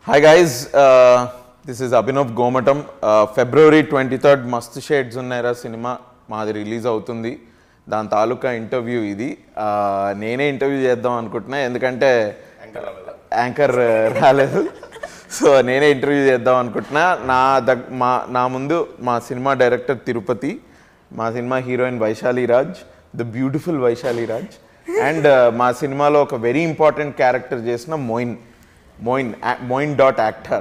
Hi guys this is Abhinav Gomatam February twenty third మస్త్ shades ఉన్నాయరా సినిమా మాది రిలీజ్ అవుతుంది దాని తాలూకా ఇంటర్వ్యూ ఇది Uh, నేనే ఇంటర్వ్యూ చేద్దాం అనుకుంటున్నా ఎందుకంటే యాంకర్ రాలేదు సో నేనే ఇంటర్వ్యూ చేద్దాం అనుకుంటున్నా నా దగ్ మా నా ముందు మా సినిమా డైరెక్టర్ తిరుపతి మా సినిమా heroine Vaishali Raj the beautiful Vaishali Raj and మా సినిమాలో ఒక వెరీ ఇంపార్టెంట్ క్యారెక్టర్ చేసిన మోయిన్ మోయిన్ మోయిన్ డాట్ యాక్టర్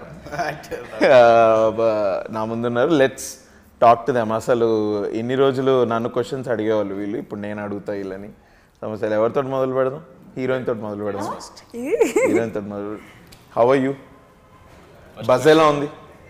నా ముందున్నారు లెట్స్ టాక్ టు దెమ్ అసలు ఇన్ని రోజులు నన్ను క్వశ్చన్స్ అడిగేవాళ్ళు వీళ్ళు ఇప్పుడు నేను అడుగుతా వీళ్ళని సమస్యలు ఎవరితో మొదలు పెడదాం హీరోయిన్ తోటి మొదలు పెడదాం హీరోయిన్ తోటి మొదలు హౌ ఆర్ యూ బస్ ఎలా ఉంది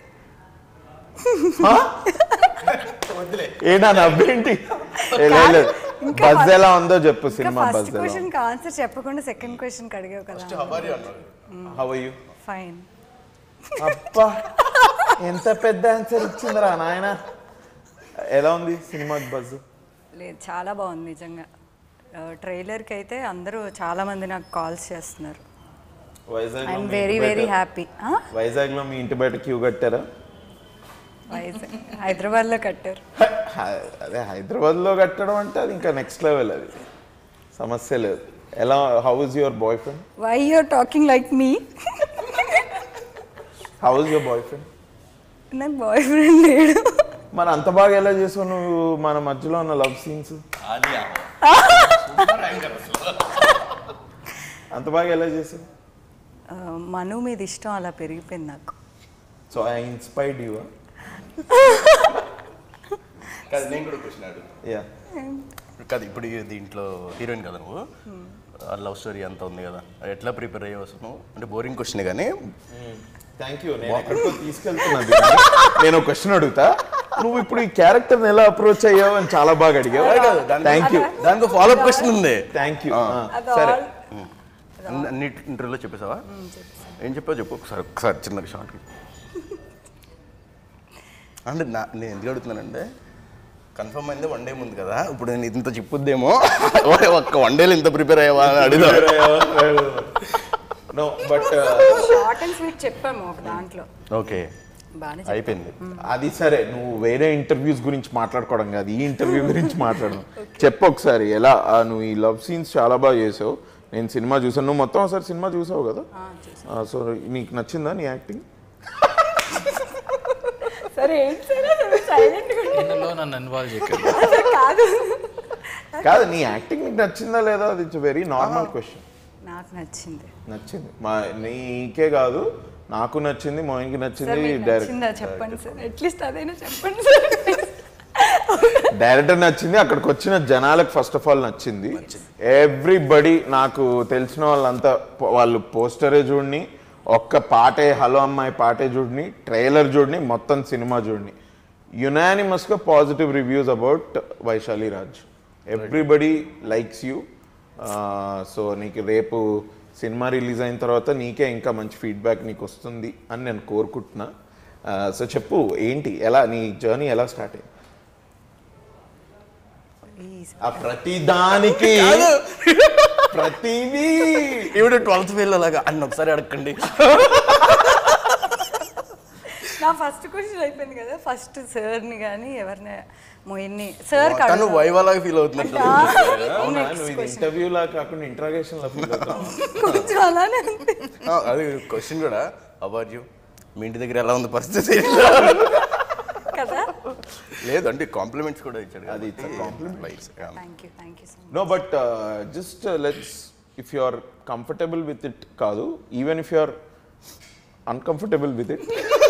ఏ నా నవ్వేంటి ఏ, లేదు, లేదు. ఇంకా బస్ ఫస్ట్- ఎలా ఉందో చెప్పు ఇంకా సినిమా బస్ ఫస్ట్ ఎలా క్వశ్చన్ కి ఆన్సర్ చెప్పకుండా సెకండ్ క్వశ్చన్ కి అడిగావు కదా హౌ ఆర్ యూ ఫైన్ అబ్బా ఎంత పెద్ద ఆన్సర్ ఇచ్చిందిరా నాయన ఎలా ఉంది సినిమా బజ్ లేదు చాలా బాగుంది నిజంగా ట్రైలర్ కి అయితే అందరూ చాలా మంది నాకు కాల్స్ చేస్తున్నారు Vizag I'm very very happy Vizag లో మీ ఇంటి బయట క్యూ కట్టారా వైజాగ్ హైదరాబాద్ లో కట్టారు హ- అదే హైదరాబాద్ లో కట్టడం అంటే అది ఇంకా నెక్స్ట్ లెవెల్ అది సమస్య లేదు ఎలా how is your boy friend why you're talking like me how is your boy friend నాకు బాయ్ ఫ్రెండ్ లేడు మరి అంత బాగా ఎలా చేసావు నువ్వు మన మధ్యలో ఉన్న లవ్ సీన్స్ అంత బాగా ఎలా చేసావు ఆ, మను మీద ఇష్టం అలా పెరిగిపోయింది నాకు సో ఐ ఇన్స్పైర్డ్ యూ కాదు నేను కూడా క్వశ్చన్ అడుగు యా కాదు ఇప్పుడు ఈ దీంట్లో హీరోయిన్ కదా నువ్వు లవ్ స్టోరీ అంతా ఉంది కదా ఎట్లా ప్రిపేర్ అయ్యే వస్తున్నావు అంటే బోరింగ్ క్వశ్చన్ కానీ థ్యాంక్ యూ నేను ఎక్కడికో తీసుకెళ్తున్నది నేను క్వశ్చన్ అడుగుతా నువ్వు ఇప్పుడు ఈ క్యారెక్టర్ ఎలా అప్రోచ్ అయ్యావు అని చాలా బాగా అడిగావు థ్యాంక్ యూ దానికి ఫాలోఅప్ క్వశ్చన్ ఉంది థ్యాంక్ యూ అది సరే all- అన్ని- అన్ని ఇంటర్వ్యూలో చెప్పేసావా ఏం చెప్పావు చెప్పు ఒకసారి ఒకసారి చిన్న షార్ట్ అంటే నా నేను ఎందుకు అడుగుతున్నానంటే కన్ఫర్మ్ అయింది వన్ డే ముందు కదా ఇప్పుడు నేను ఇంత చెప్పుద్దేమో ఒక్క వన్ డేలో ఇంత ప్రిపేర్ అయ్యావా అని అడుగుతా no but short and sweet చెప్పాము ఒక దాంట్లో ఓకే బాగానే అయిపోయింది అది సరే నువ్వు వేరే ఇంటర్వ్యూస్ గురించి మాట్లాడుకోవడం కాదు ఈ ఇంటర్వ్యూ గురించి మాట్లాడడం చెప్పు ఒకసారి ఎలా ఆ, నువ్వు ఈ లవ్ సీన్స్ చాలా బాగా చేసావు నేను సినిమా చూసాను నువ్వు మొత్తం ఒకసారి సినిమా చూసావు కదా సో నీకు నచ్చిందా నీ యాక్టింగ్ సరే ఏంటి సరే సైలెంట్ ఇందులో నన్ను ఇన్వాల్వ్ చేయకండి కాదు కాదు నీ యాక్టింగ్ నీకు నచ్చిందా లేదా అది ఇట్స్ వెరీ నార్మల్ క్వశ్చన్ నాకు నచ్చింది నచ్చింది మా నీకే కాదు నాకు నచ్చింది మోయిన్కి సార్ నచ్చింది మీకు డైరెక్ట్ నచ్చిందా చెప్పండి సార్ అట్లీస్ట్ అదైనా చెప్పండి సార్ డైరెక్టర్ నచ్చింది అక్కడికి వచ్చిన జనాలకు ఫస్ట్ ఆఫ్ ఆల్ నచ్చింది ఎవ్రీబడి నాకు తెలిసిన వాళ్ళంతా పో- వాళ్ళు పోస్టరే చూడని ఒక్క పాటే హలో అమ్మాయి పాటే చూడని ట్రైలర్ చూడని మొత్తం సినిమా చూడని యునానిమస్గా positive reviews about Vaishali Raj everybody likes you so నీకు రేపు సినిమా రిలీజ్ అయిన తర్వాత నీకే ఇంకా మంచి ఫీడ్బ్యాక్ నీకు వస్తుంది అని నేను కోరుకుంటున్నా సో చెప్పు ఏంటి ఎలా నీ జర్నీ ఎలా స్టార్ట్ అయింది ప్లీజ్ ఆ ప్రతి దానికి ప్రతిదీ ఇప్పుడు ట్వెల్త్ ఫెయిల్ అలాగా అన్న ఒకసారి అడగండి నా ఫస్ట్ క్వశ్చన్ అయిపోయింది కదా ఫస్ట్ సార్ని కానీ ఎవరిని మొయిన్ని సార్ తను వైవాలాగా ఫీల్ అవుతున్నట్టు అవునా నువ్వు ఇది ఇంటర్వ్యూ లా కాకుండా ఇంట్రాగేషన్ లా ఫీల్ అవుతావు కొంచెం అలానే ఉంది ఆ, అది క్వశ్చన్ కూడా అబౌట్ యూ మీ ఇంటి దగ్గర ఎలా ఉంది పరిస్థితి కదా లేదు అంటే కాంప్లిమెంట్స్ కూడా ఇచ్చాడు అది it's a compliment. Thank you thank you so much no but just let's if you are comfortable with it కాదు even if you are uncomfortable with it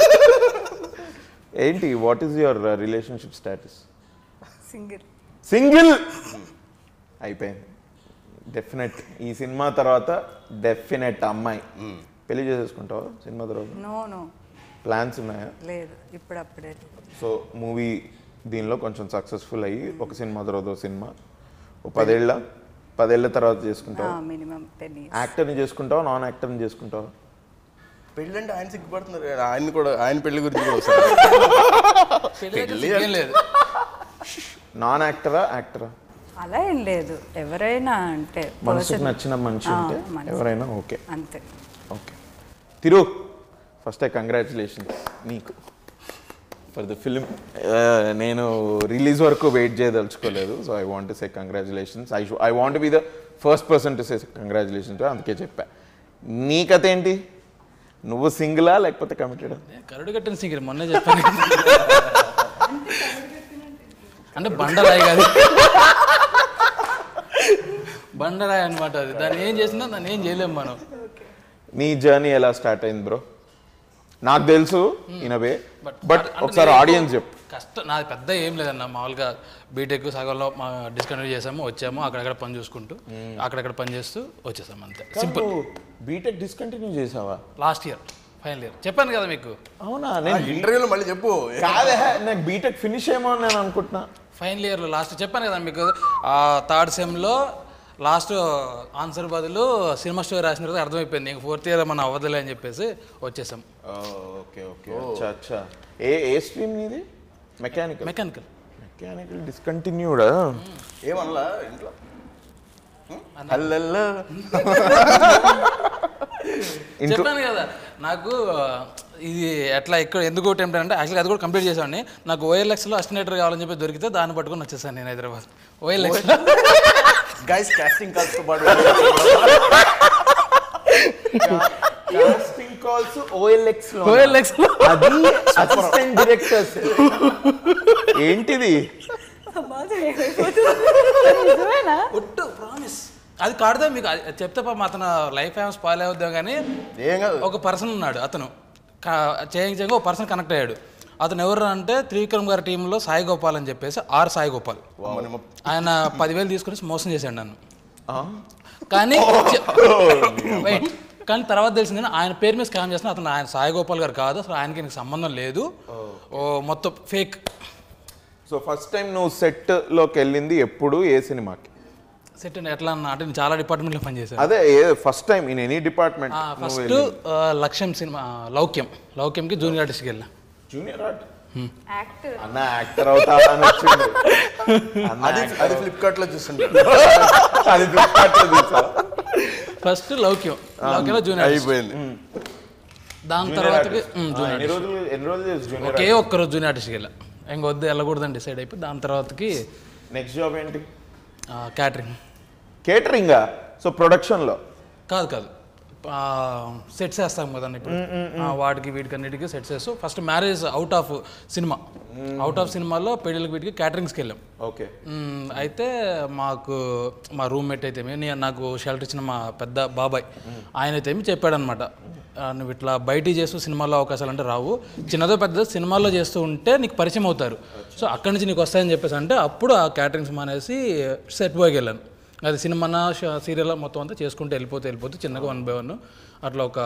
ఏంటి what is your relationship status single single అయిపోయింది definite ఈ సినిమా తర్వాత definite అమ్మాయి పెళ్లి చేసేసుకుంటావా సినిమా తర్వాత నో నో ప్లాన్స్ ఉన్నాయా లేదు ఇప్పుడు అప్పుడే సో మూవీ దీనిలో కొంచెం సక్సెస్ఫుల్ అయ్యి ఒక సినిమా తర్వాత ఒక సినిమా ఓ పదేళ్ళ పదేళ్ల తర్వాత చేసుకుంటావా మినిమం టెన్ ఇయర్స్ యాక్టర్ని చేసుకుంటావా నాన్ యాక్టర్ని చేసుకుంటావా పెళ్ళి అంటే ఆయన సిగ్గుపడుతున్నారు కదా, ఆయన కూడా ఆయన పెళ్లి గురించి కూడా వస్తారు పెళ్ళి ఏం లేదు నాన్ యాక్టరా యాక్టరా అలా ఏం లేదు ఎవరైనా అంటే మనసుకు person- నచ్చిన మనిషి ఆ, ఉంటే మనసు. ఎవరైనా ఓకే అంతే ఓకే తిరు ఫస్ట్ కంగ్రాచులేషన్స్ నీకు ఫర్ ద ఫిలిం నేను రిలీజ్ వరకు వెయిట్ చేయదలుచుకోలేదు so I want say congratulations I I want be the first person to say congratulations అందుకే చెప్పా నీ కథ ఏంటి నువ్వు సింగిలా లేకపోతే కమిటెడా కరుడు కట్టిన సింగర్ మొన్నే చెప్పాను అంటే బండరాయి కాదు బండరాయి అనమాట అది దాన్ని ఏం చేసినా దాన్ని ఏం చేయలేము మనం నీ జర్నీ ఎలా స్టార్ట్ అయింది బ్రో నాకు తెలుసు ఇన్ వే బట్ అంటే ఒకసారి నేను ఆడియన్స్ చెప్పు కష్టం నాది పెద్ద ఏం లేదన్న మామూలుగా బీటెక్ సగంలో మా డిస్కంటిన్యూ చేసాము వచ్చాము అక్కడక్కడ పని చూసుకుంటూ అక్కడక్కడ పని చేస్తూ వచ్చేసాము అంతే సింపుల్ బీటెక్ డిస్కంటిన్యూ చేసావా లాస్ట్ ఇయర్ ఫైనల్ ఇయర్ చెప్పాను కదా మీకు అవునా నేను ఇంటర్వ్యూలో మళ్ళీ చెప్పు కాదే నాకు బీటెక్ ఫినిష్ ఏమో అని నేను అనుకుంటున్నా ఫైనల్ ఇయర్లో లాస్ట్ చెప్పాను కదా మీకు ఆ థర్డ్ సెమ్లో లాస్ట్ ఆన్సర్ బదులు సినిమా స్టోరీ రాసిన తర్వాత అర్థమైపోయింది ఇంక ఫోర్త్ ఇయర్ మన అవ్వదులే అని చెప్పేసి వచ్చేసాం ఓకే ఓకే అచ్చా అచ్చా ఏ ఏ స్ట్రీమ్ నీది మెకానికల్ మెకానికల్ మెకానికల్ డిస్కంటిన్యూడా ఏమనలా ఇంట్లో అల్లల్లా చెప్పాను కదా నాకు ఇది ఎట్లా ఎక్కడ ఎందుకు టెంప్ట్ అంటే యాక్చువల్లీ అది కూడా కంప్లీట్ చేసామండి నాకు ఓఎల్ఎక్స్లో అస్టినేటర్ కావాలని చెప్పి దొరికితే దాన్ని పట్టుకొని వచ్చేసాను నేను హైదరాబాద్ ఓఎల్ఎక్స్ గైస్ కాస్టింగ్ కాల్స్తో పాటు కాస్టింగ్ కాల్స్ ఓఎల్ఎక్స్ లో ఓఎల్ఎక్స్ అది అసిస్టెంట్ డైరెక్టర్స్ ఏంటిది ఒట్టు ప్రామిస్ అది కాడదా మీకు అది చెప్తే పాపం అతను లైఫ్ ఏమో స్పాయిల్ అవుద్దాం కానీ ఏం కాదు ఒక పర్సన్ ఉన్నాడు అతను చేయంగా చేయంగా ఒక పర్సన్ కనెక్ట్ అయ్యాడు అతను ఎవరు అంటే త్రివిక్రమ్ గారి టీంలో సాయి గోపాల్ అని చెప్పేసి ఆర్ సాయి గోపాల్ మన ఆయన పదివేలు తీసుకుని మోసం చేశాడు నన్ను కానీ వెయిట్ కానీ తర్వాత తెలిసింది ఆయన పేరు మీద స్కామ్ చేస్తున్నా అతను ఆయన సాయి గోపాల్ గారు కాదు అసలు ఆయనకి నీకు సంబంధం లేదు ఓ మొత్తం ఫేక్ సో ఫస్ట్ టైం నువ్వు సెట్ లోకి వెళ్ళింది ఎప్పుడు ఏ సినిమాకి సెట్ ఎట్లా అన్న అంటే నేను చాలా డిపార్ట్మెంట్లో పనిచేశాను అదే ఏ first time in any department ఫస్ట్ లక్ష్యం సినిమా లౌక్యం లౌక్యంకి జూనియర్ ఆర్టిస్ట్కి వెళ్ళా జూనియర్ ఆర్ట్ యాక్టర్ అన్న యాక్టర్ అవుతా అని వచ్చిండు అన్న అది actor అది ఫ్లిప్కార్ట్ లో చూస్తుంటారు అది Flipkart లో చూసా. ఫస్ట్ లౌక్యం లౌక్యంలో జూనియర్ ఆర్టిస్ట్ అయిపోయింది దాని Junior తర్వాతకి artist. ఉమ్, ఆ, జూనియర్ ఎన్ని రోజులు ఎన్ని రోజులు చేసి జూనియర్ ఒకే ఒక్క రోజు జూనియర్ ఆర్టిస్ట్కి వెళ్ళా ఇంకొద్దు వెళ్ళకూడదని డిసైడ్ అయిపోయి దాని తర్వాతకి నెక్స్ట్ జాబ్ ఏంటి క్యాటరింగ్ కేటరింగా సో ప్రొడక్షన్ లో కాదు కాదు సెట్స్ వేస్తాం కదండి ఇప్పుడు ఆ, వాటికి వీటికి అన్నిటికీ సెట్స్ వేస్తూ ఫస్ట్ మ్యారేజ్ అవుట్ ఆఫ్ సినిమా అవుట్ ఆఫ్ సినిమాలో పెళ్ళిళ్ళకి వీటికి క్యాటరింగ్స్కి వెళ్ళాం ఓకే మ్మ్, అయితే మాకు మా రూమ్మేట్ అయితే ఏమి, నేను నాకు షెల్టర్ ఇచ్చిన మా పెద్ద బాబాయ్ ఆయన అయితే ఏమి చెప్పాడనమాట "ఆ, నువ్వు ఇట్లా బయట చేస్తూ సినిమాలో అవకాశాలు అంటే రావు చిన్నదో పెద్దదో సినిమాల్లో చేస్తూ ఉంటే నీకు పరిచయం అవుతారు సో అక్కడి నుంచి నీకు వస్తాయని చెప్పేసి అంటే అప్పుడు ఆ క్యాటరింగ్స్ మానేసి సెట్ బాయ్కి వెళ్ళాను అది సినిమా సీరియల్ మొత్తం అంతా చేసుకుంటూ వెళ్ళిపోతే వెళ్ళిపోతే చిన్నగా వన్ బై వన్ అట్లా ఒక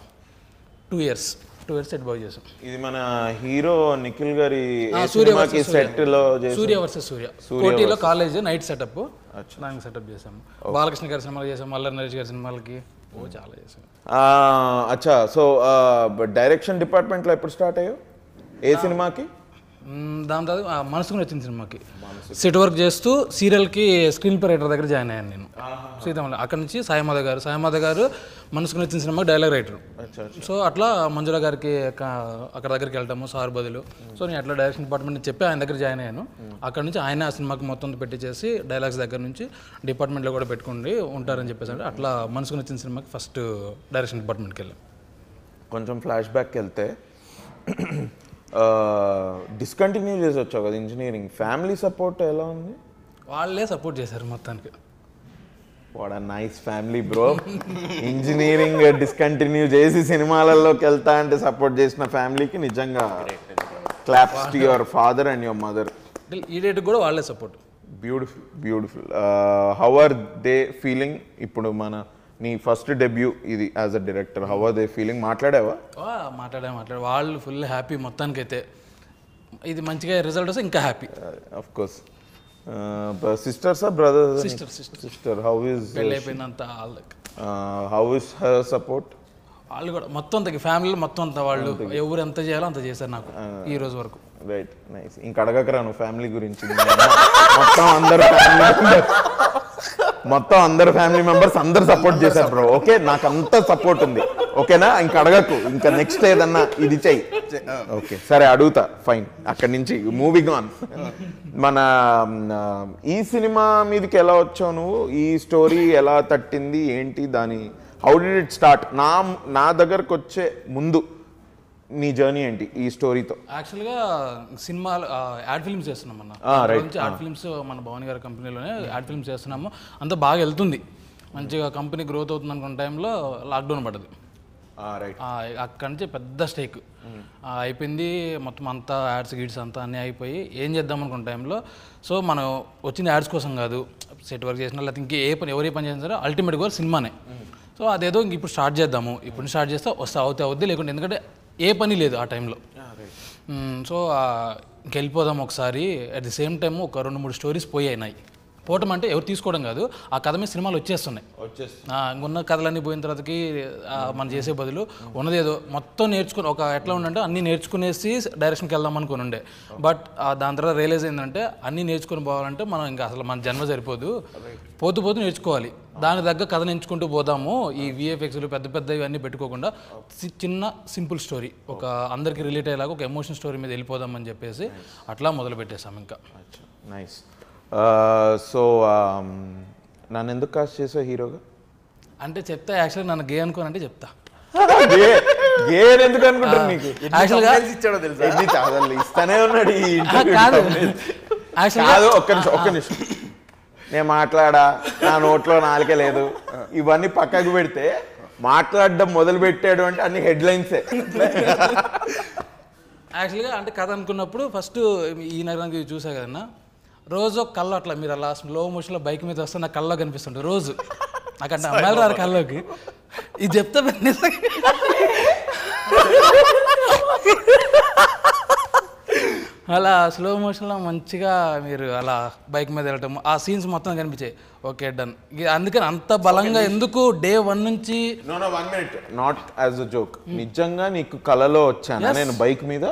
two years two years set boy చేసాం ఇది మన హీరో నిఖిల్ గారి ఆ, ఏ సూర్య సినిమాకి versus సూర్య. సెట్ లో చేసి సూర్య వర్సెస్ సూర్య కోటిలో కాలేజ్ నైట్ సెటప్ దానికి సెటప్ చేసాము బాలకృష్ణ గారి సినిమాలు చేసాము మల్లర్ నరేష్ గారి సినిమాలకి ఓ చాలా చేసాము అచ్చా సో డైరెక్షన్ డిపార్ట్మెంట్ లో ఎప్పుడు స్టార్ట్ అయ్యో ఏ సినిమాకి మ్మ్, దాని తర్వాత ఆ, మనసుకు నచ్చిన సినిమాకి సెట్ వర్క్ చేస్తూ సీరియల్కి స్క్రీన్ ప్లే రైటర్ దగ్గర జాయిన్ అయ్యాను నేను సీతమ్మలో అక్కడ నుంచి సాయమాధ గారు సాయమాధ గారు మనసుకు నచ్చిన సినిమాకి డైలాగ్ రైటర్ సో అట్లా మంజుల గారికి క- అక్కడ దగ్గరికి వెళ్తాము సార్ బదులు సో నేను అట్లా డైరెక్షన్ డిపార్ట్మెంట్ చెప్పి ఆయన దగ్గర జాయిన్ అయ్యాను అక్కడ నుంచి ఆయన ఆ సినిమాకి మొత్తం పెట్టించేసి డైలాగ్స్ దగ్గర నుంచి డిపార్ట్మెంట్లో కూడా పెట్టుకోండి ఉంటారని చెప్పేసి అంటే అట్లా మనసుకు నచ్చిన సినిమాకి ఫస్ట్ డైరెక్షన్ డిపార్ట్మెంట్కి వెళ్ళాం కొంచెం ఫ్లాష్ బ్యాక్ వెళ్తే డిస్కంటిన్యూ చేసి వచ్చావు కదా ఇంజనీరింగ్ ఫ్యామిలీ సపోర్ట్ ఎలా ఉంది వాళ్ళే సపోర్ట్ చేశారు మొత్తానికి what nice family bro engineering discontinue చేసి సినిమాలలోకి వెళ్తా అంటే సపోర్ట్ చేసిన ఫ్యామిలీకి నిజంగా claps to your father and your mother అంటే ఈ డేట్ కూడా వాళ్ళే support beautiful beautiful how are they feeling ఇప్పుడు మన నీ ఫస్ట్ డెబ్యూ ఇది as a director how are they feeling మాట్లాడావా మాట్లాడే మాట్లాడే వాళ్ళు ఫుల్ హ్యాపీ మొత్తానికైతే ఇది మంచిగా రిజల్ట్ వస్తే ఇంకా హ్యాపీ అఫ్ కోర్స్ సిస్టర్సా brother Sister, sister. Sister how is పెళ్ళి అయిపోయినంత వాళ్ళకి హౌ ఇస్ హర్ సపోర్ట్ వాళ్ళు కూడా మొత్తం అంత ఫ్యామిలీలో మొత్తం అంతా వాళ్ళు ఎవరు ఎంత చేయాలో అంత చేశారు నాకు ఈ రోజు వరకు రైట్ నైస్ ఇంక అడగకరా నువ్వు ఫ్యామిలీ గురించి మొత్తం అందరు ఫ్యామిలీ మొత్తం అందరు ఫ్యామిలీ మెంబర్స్ అందరు సపోర్ట్ చేశారు బ్రో ఓకే నాకు అంత సపోర్ట్ ఉంది ఓకేనా ఇంక అడగకు ఇంకా నెక్స్ట్ ఏదన్నా ఇది చెయ్యి ఓకే సరే అడుగుతా ఫైన్ అక్కడి నుంచి మూవింగ్ ఆన్ మన ఆ, ఈ సినిమా మీదకి ఎలా వచ్చావు నువ్వు ఈ స్టోరీ ఎలా తట్టింది ఏంటి దాని హౌ డి ఇట్ స్టార్ట్ నా నా దగ్గరకు వచ్చే ముందు నీ జర్నీ ఏంటి ఈ స్టోరీతో యాక్చువల్గా సినిమాలు యాడ్ ఫిల్మ్స్ చేస్తున్నాం అన్న Ah, right. నుంచి యాడ్ ఫిల్మ్స్ మన భవన్ గారి కంపెనీలోనే యాడ్ ఫిల్మ్స్ చేస్తున్నాము అంతా బాగా వెళ్తుంది మంచిగా కంపెనీ గ్రోత్ అవుతుంది అనుకున్న టైంలో లాక్డౌన్ పడ్డది రైట్ ఆ, అక్కడి నుంచి పెద్ద స్టేక్ అయిపోయింది మొత్తం అంతా యాడ్స్ గిడ్స్ అంతా అన్నీ అయిపోయి ఏం చేద్దాం అనుకున్న టైంలో సో మనం వచ్చిన యాడ్స్ కోసం కాదు సెట్ వర్క్ చేసినా లేకపోతే ఇంకే ఏ పని ఎవరు ఏ పని చేసినా సరే అల్టిమేట్ గోల్ సినిమానే సో అదేదో ఇంక ఇప్పుడు స్టార్ట్ చేద్దాము ఇప్పుడు స్టార్ట్ చేస్తే వస్తే అవుతే అవుద్ది లేకుంటే ఎందుకంటే ఏ పని లేదు ఆ టైంలో సో ఇంకెళ్ళిపోదాం ఒకసారి అట్ ది సేమ్ టైం ఒక రెండు మూడు స్టోరీస్ పోయాయి పోవటం అంటే ఎవరు తీసుకోవడం కాదు ఆ కథ మీద సినిమాలు వచ్చేస్తున్నాయి వచ్చేసి ఆ, ఇంకున్న కథలన్నీ పోయిన తర్వాతకి ఆ, మనం చేసే బదులు ఉన్నదేదో మొత్తం నేర్చుకుని ఒక ఎట్లా ఉండంటే అన్నీ నేర్చుకునేసి డైరెక్షన్కి వెళ్దాం అనుకుని ఉండే బట్ ఆ, దాని తర్వాత రియలైజ్ ఏంటంటే అన్నీ నేర్చుకుని పోవాలంటే మనం ఇంకా అసలు మన జన్మ సరిపోదు పోతూ పోతూ నేర్చుకోవాలి దాని తగ్గ కథ ఎంచుకుంటూ పోదాము ఈ విఎఫ్ఎక్స్లు పెద్ద పెద్ద ఇవన్నీ పెట్టుకోకుండా చి- చిన్న సింపుల్ స్టోరీ ఒక అందరికి రిలేట్ అయ్యేలాగా ఒక ఎమోషన్ స్టోరీ మీద వెళ్ళిపోదామని చెప్పేసి అట్లా మొదలు పెట్టేశాం ఇంకా నైస్ సో నన్ను ఎందుకు కాస్ట్ చేసావు హీరోగా అంటే చెప్తా యాక్చువల్గా నన్ను గే అనుకోనంటే చెప్తా గేర్ ఎందుకు అనుకుంటారు నీకు యాక్చువల్గా thumbnails ఇచ్చాడో తెలుసా ఎన్ని చాలా ఇస్తానే ఉన్నాడు ఈ ఆ, interview కాదు thumbnails. యాక్చువల్గా కాదు ఒక్క నిమిషం ఒక్క నిమిషం నేను మాట్లాడా నా నోట్లో నాలుకే లేదు ఇవన్నీ పక్కకు పెడితే మాట్లాడడం మొదలు పెట్టాడు అంటే అన్ని హెడ్లైన్సే యాక్చువల్గా అంటే కథ అనుకున్నప్పుడు ఫస్ట్ ఈ నగరానికి చూసా కదన్నా రోజు ఒక కళ్ళు అట్లా మీరు అలా స్లో మోషన్లో బైక్ మీద వస్తే నా కళ్ళలో కనిపిస్తుంటుంది రోజు నాకంటే అమ్మాయిలు రారు కళ్ళలోకి ఇది చెప్తే నిజంగా అలా స్లో మోషన్లో మంచిగా మీరు అలా బైక్ మీద వెళ్ళటం ఆ సీన్స్ మొత్తం కనిపించాయి ఓకే డన్ అందుకని అంత బలంగా ఎందుకు డే వన్ నుంచి no no one minute not as a joke నిజంగా నీకు కలలో వచ్చాను నేను బైక్ మీద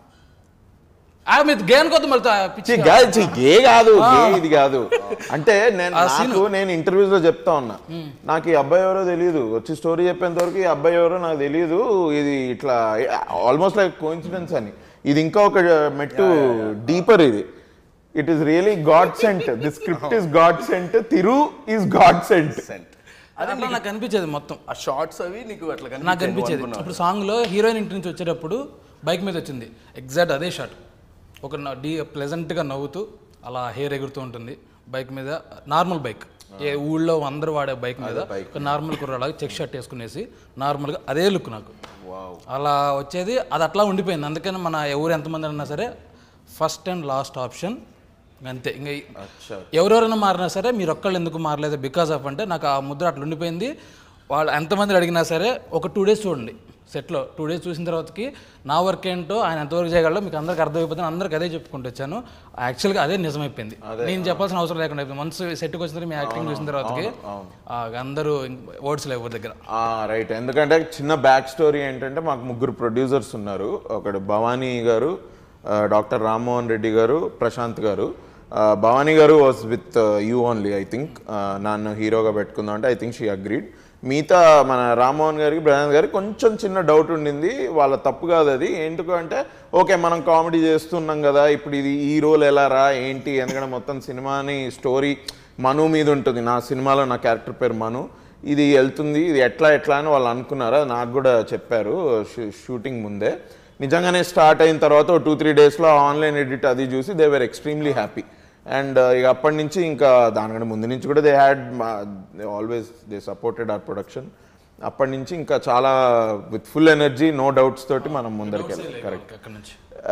ఆ మీరు గేమ్ కొద్ది మళ్ళీ పిచ్చి ఛీ, గా- ఛీ, గే కాదు గే ఇది కాదు అంటే నేను నాకు నేను ఇంటర్వ్యూస్ లో చెప్తా ఉన్నా నాకు ఈ అబ్బాయి ఎవరో తెలియదు వచ్చి స్టోరీ చెప్పేంత వరకు ఈ అబ్బాయి ఎవరో నాకు తెలియదు ఇది ఇట్లా ఆల్మోస్ట్ లైక్ కోఇన్సిడెన్స్ అని ఇది ఇంకా ఒక మెట్టు డీపర్ ఇది it is really God sent the script is God sent Tiru is God sent అది అట్లా నాకు అనిపించేది మొత్తం ఆ షార్ట్స్ అవి నీకు అట్లా నాకు కనిపించాయి అనిపించేది ఇప్పుడు సాంగ్లో హీరోయిన్ ఇంటి నుంచి వచ్చేటప్పుడు బైక్ మీద వచ్చింది ఎగ్జాక్ట్ అదే షాట్ ఒక న- డీ ప్లెజెంట్గా నవ్వుతూ అలా హెయిర్ ఎగురుతూ ఉంటుంది బైక్ మీద నార్మల్ బైక్ ఏ ఊళ్ళో అందరూ వాడే బైక్ మీద ఒక నార్మల్ కుర్రాళ్ళగా చెక్ షర్ట్ వేసుకునేసి నార్మల్గా అదే లుక్ నాకు అలా వచ్చేది అది అట్లా ఉండిపోయింది అందుకని మన ఎవరు ఎంతమంది అన్నా సరే ఫస్ట్ అండ్ లాస్ట్ ఆప్షన్ అంతే ఇంకా ఈ- ఎవరెవరైనా మారినా సరే మీరు ఒక్కళ్ళు ఎందుకు మారలేదు బికాస్ ఆఫ్ అంటే నాకు ఆ ముద్ర అట్లా ఉండిపోయింది వాళ్ళు ఎంతమంది అడిగినా సరే ఒక టూ డేస్ చూడండి సెట్లో టూ డేస్ చూసిన తర్వాతకి నా వర్క్ ఏంటో ఆయన ఎంతవరకు చేయగలడో మీకు అందరికి అర్థమైపోతే అందరికి అదే చెప్పుకుంటూ వచ్చాను యాక్చువల్గా అదే నిజమైపోయింది నేను చెప్పాల్సిన అవసరం లేకుండా అయిపోయింది మనసు సెట్కి వచ్చిన తర్వాత మీ యాక్టింగ్ చూసిన తర్వాతకి ఆ, అందరూ వర్డ్స్ లేవు ఎవరి దగ్గర రైట్ ఎందుకంటే చిన్న బ్యాక్ స్టోరీ ఏంటంటే మాకు ముగ్గురు ప్రొడ్యూసర్స్ ఉన్నారు ఒకడు భవానీ గారు డాక్టర్ రామ్మోహన్ రెడ్డి గారు ప్రశాంత్ గారు ఆ, Bhavani garu was with you only I think నన్ను హీరోగా పెట్టుకుందాం అంటే ఐ థింక్ షీ అగ్రీడ్ మిగతా మన రామ్మోహన్ గారికి ప్రశాంత్ గారికి కొంచెం చిన్న డౌట్ ఉండింది వాళ్ళ తప్పు కాదు అది ఎందుకు అంటే ఓకే మనం కామెడీ చేస్తున్నాం కదా ఇప్పుడు ఇది ఈ రోల్ ఎలా రా ఏంటి ఎందుకంటే మొత్తం సినిమాని స్టోరీ మను మీద ఉంటుంది నా సినిమాలో నా క్యారెక్టర్ పేరు మను ఇది వెళ్తుంది ఇది ఎట్లా ఎట్లా అని వాళ్ళు అనుకున్నారు అది నాకు కూడా చెప్పారు షూ- షూటింగ్ ముందే నిజంగానే స్టార్ట్ అయిన తర్వాత టూ త్రీ డేస్లో ఆన్లైన్ ఎడిట్ అది చూసి they were extremely happy and ఇక అప్పటి నుంచి ఇంకా దానికంటే ముందు నుంచి కూడా they had always they supported our production అప్పటి నుంచి ఇంకా చాలా with full energy no doubts తోటి మనం ముందరికి వెళ్ళాలి కరెక్ట్ అక్కడ నుంచి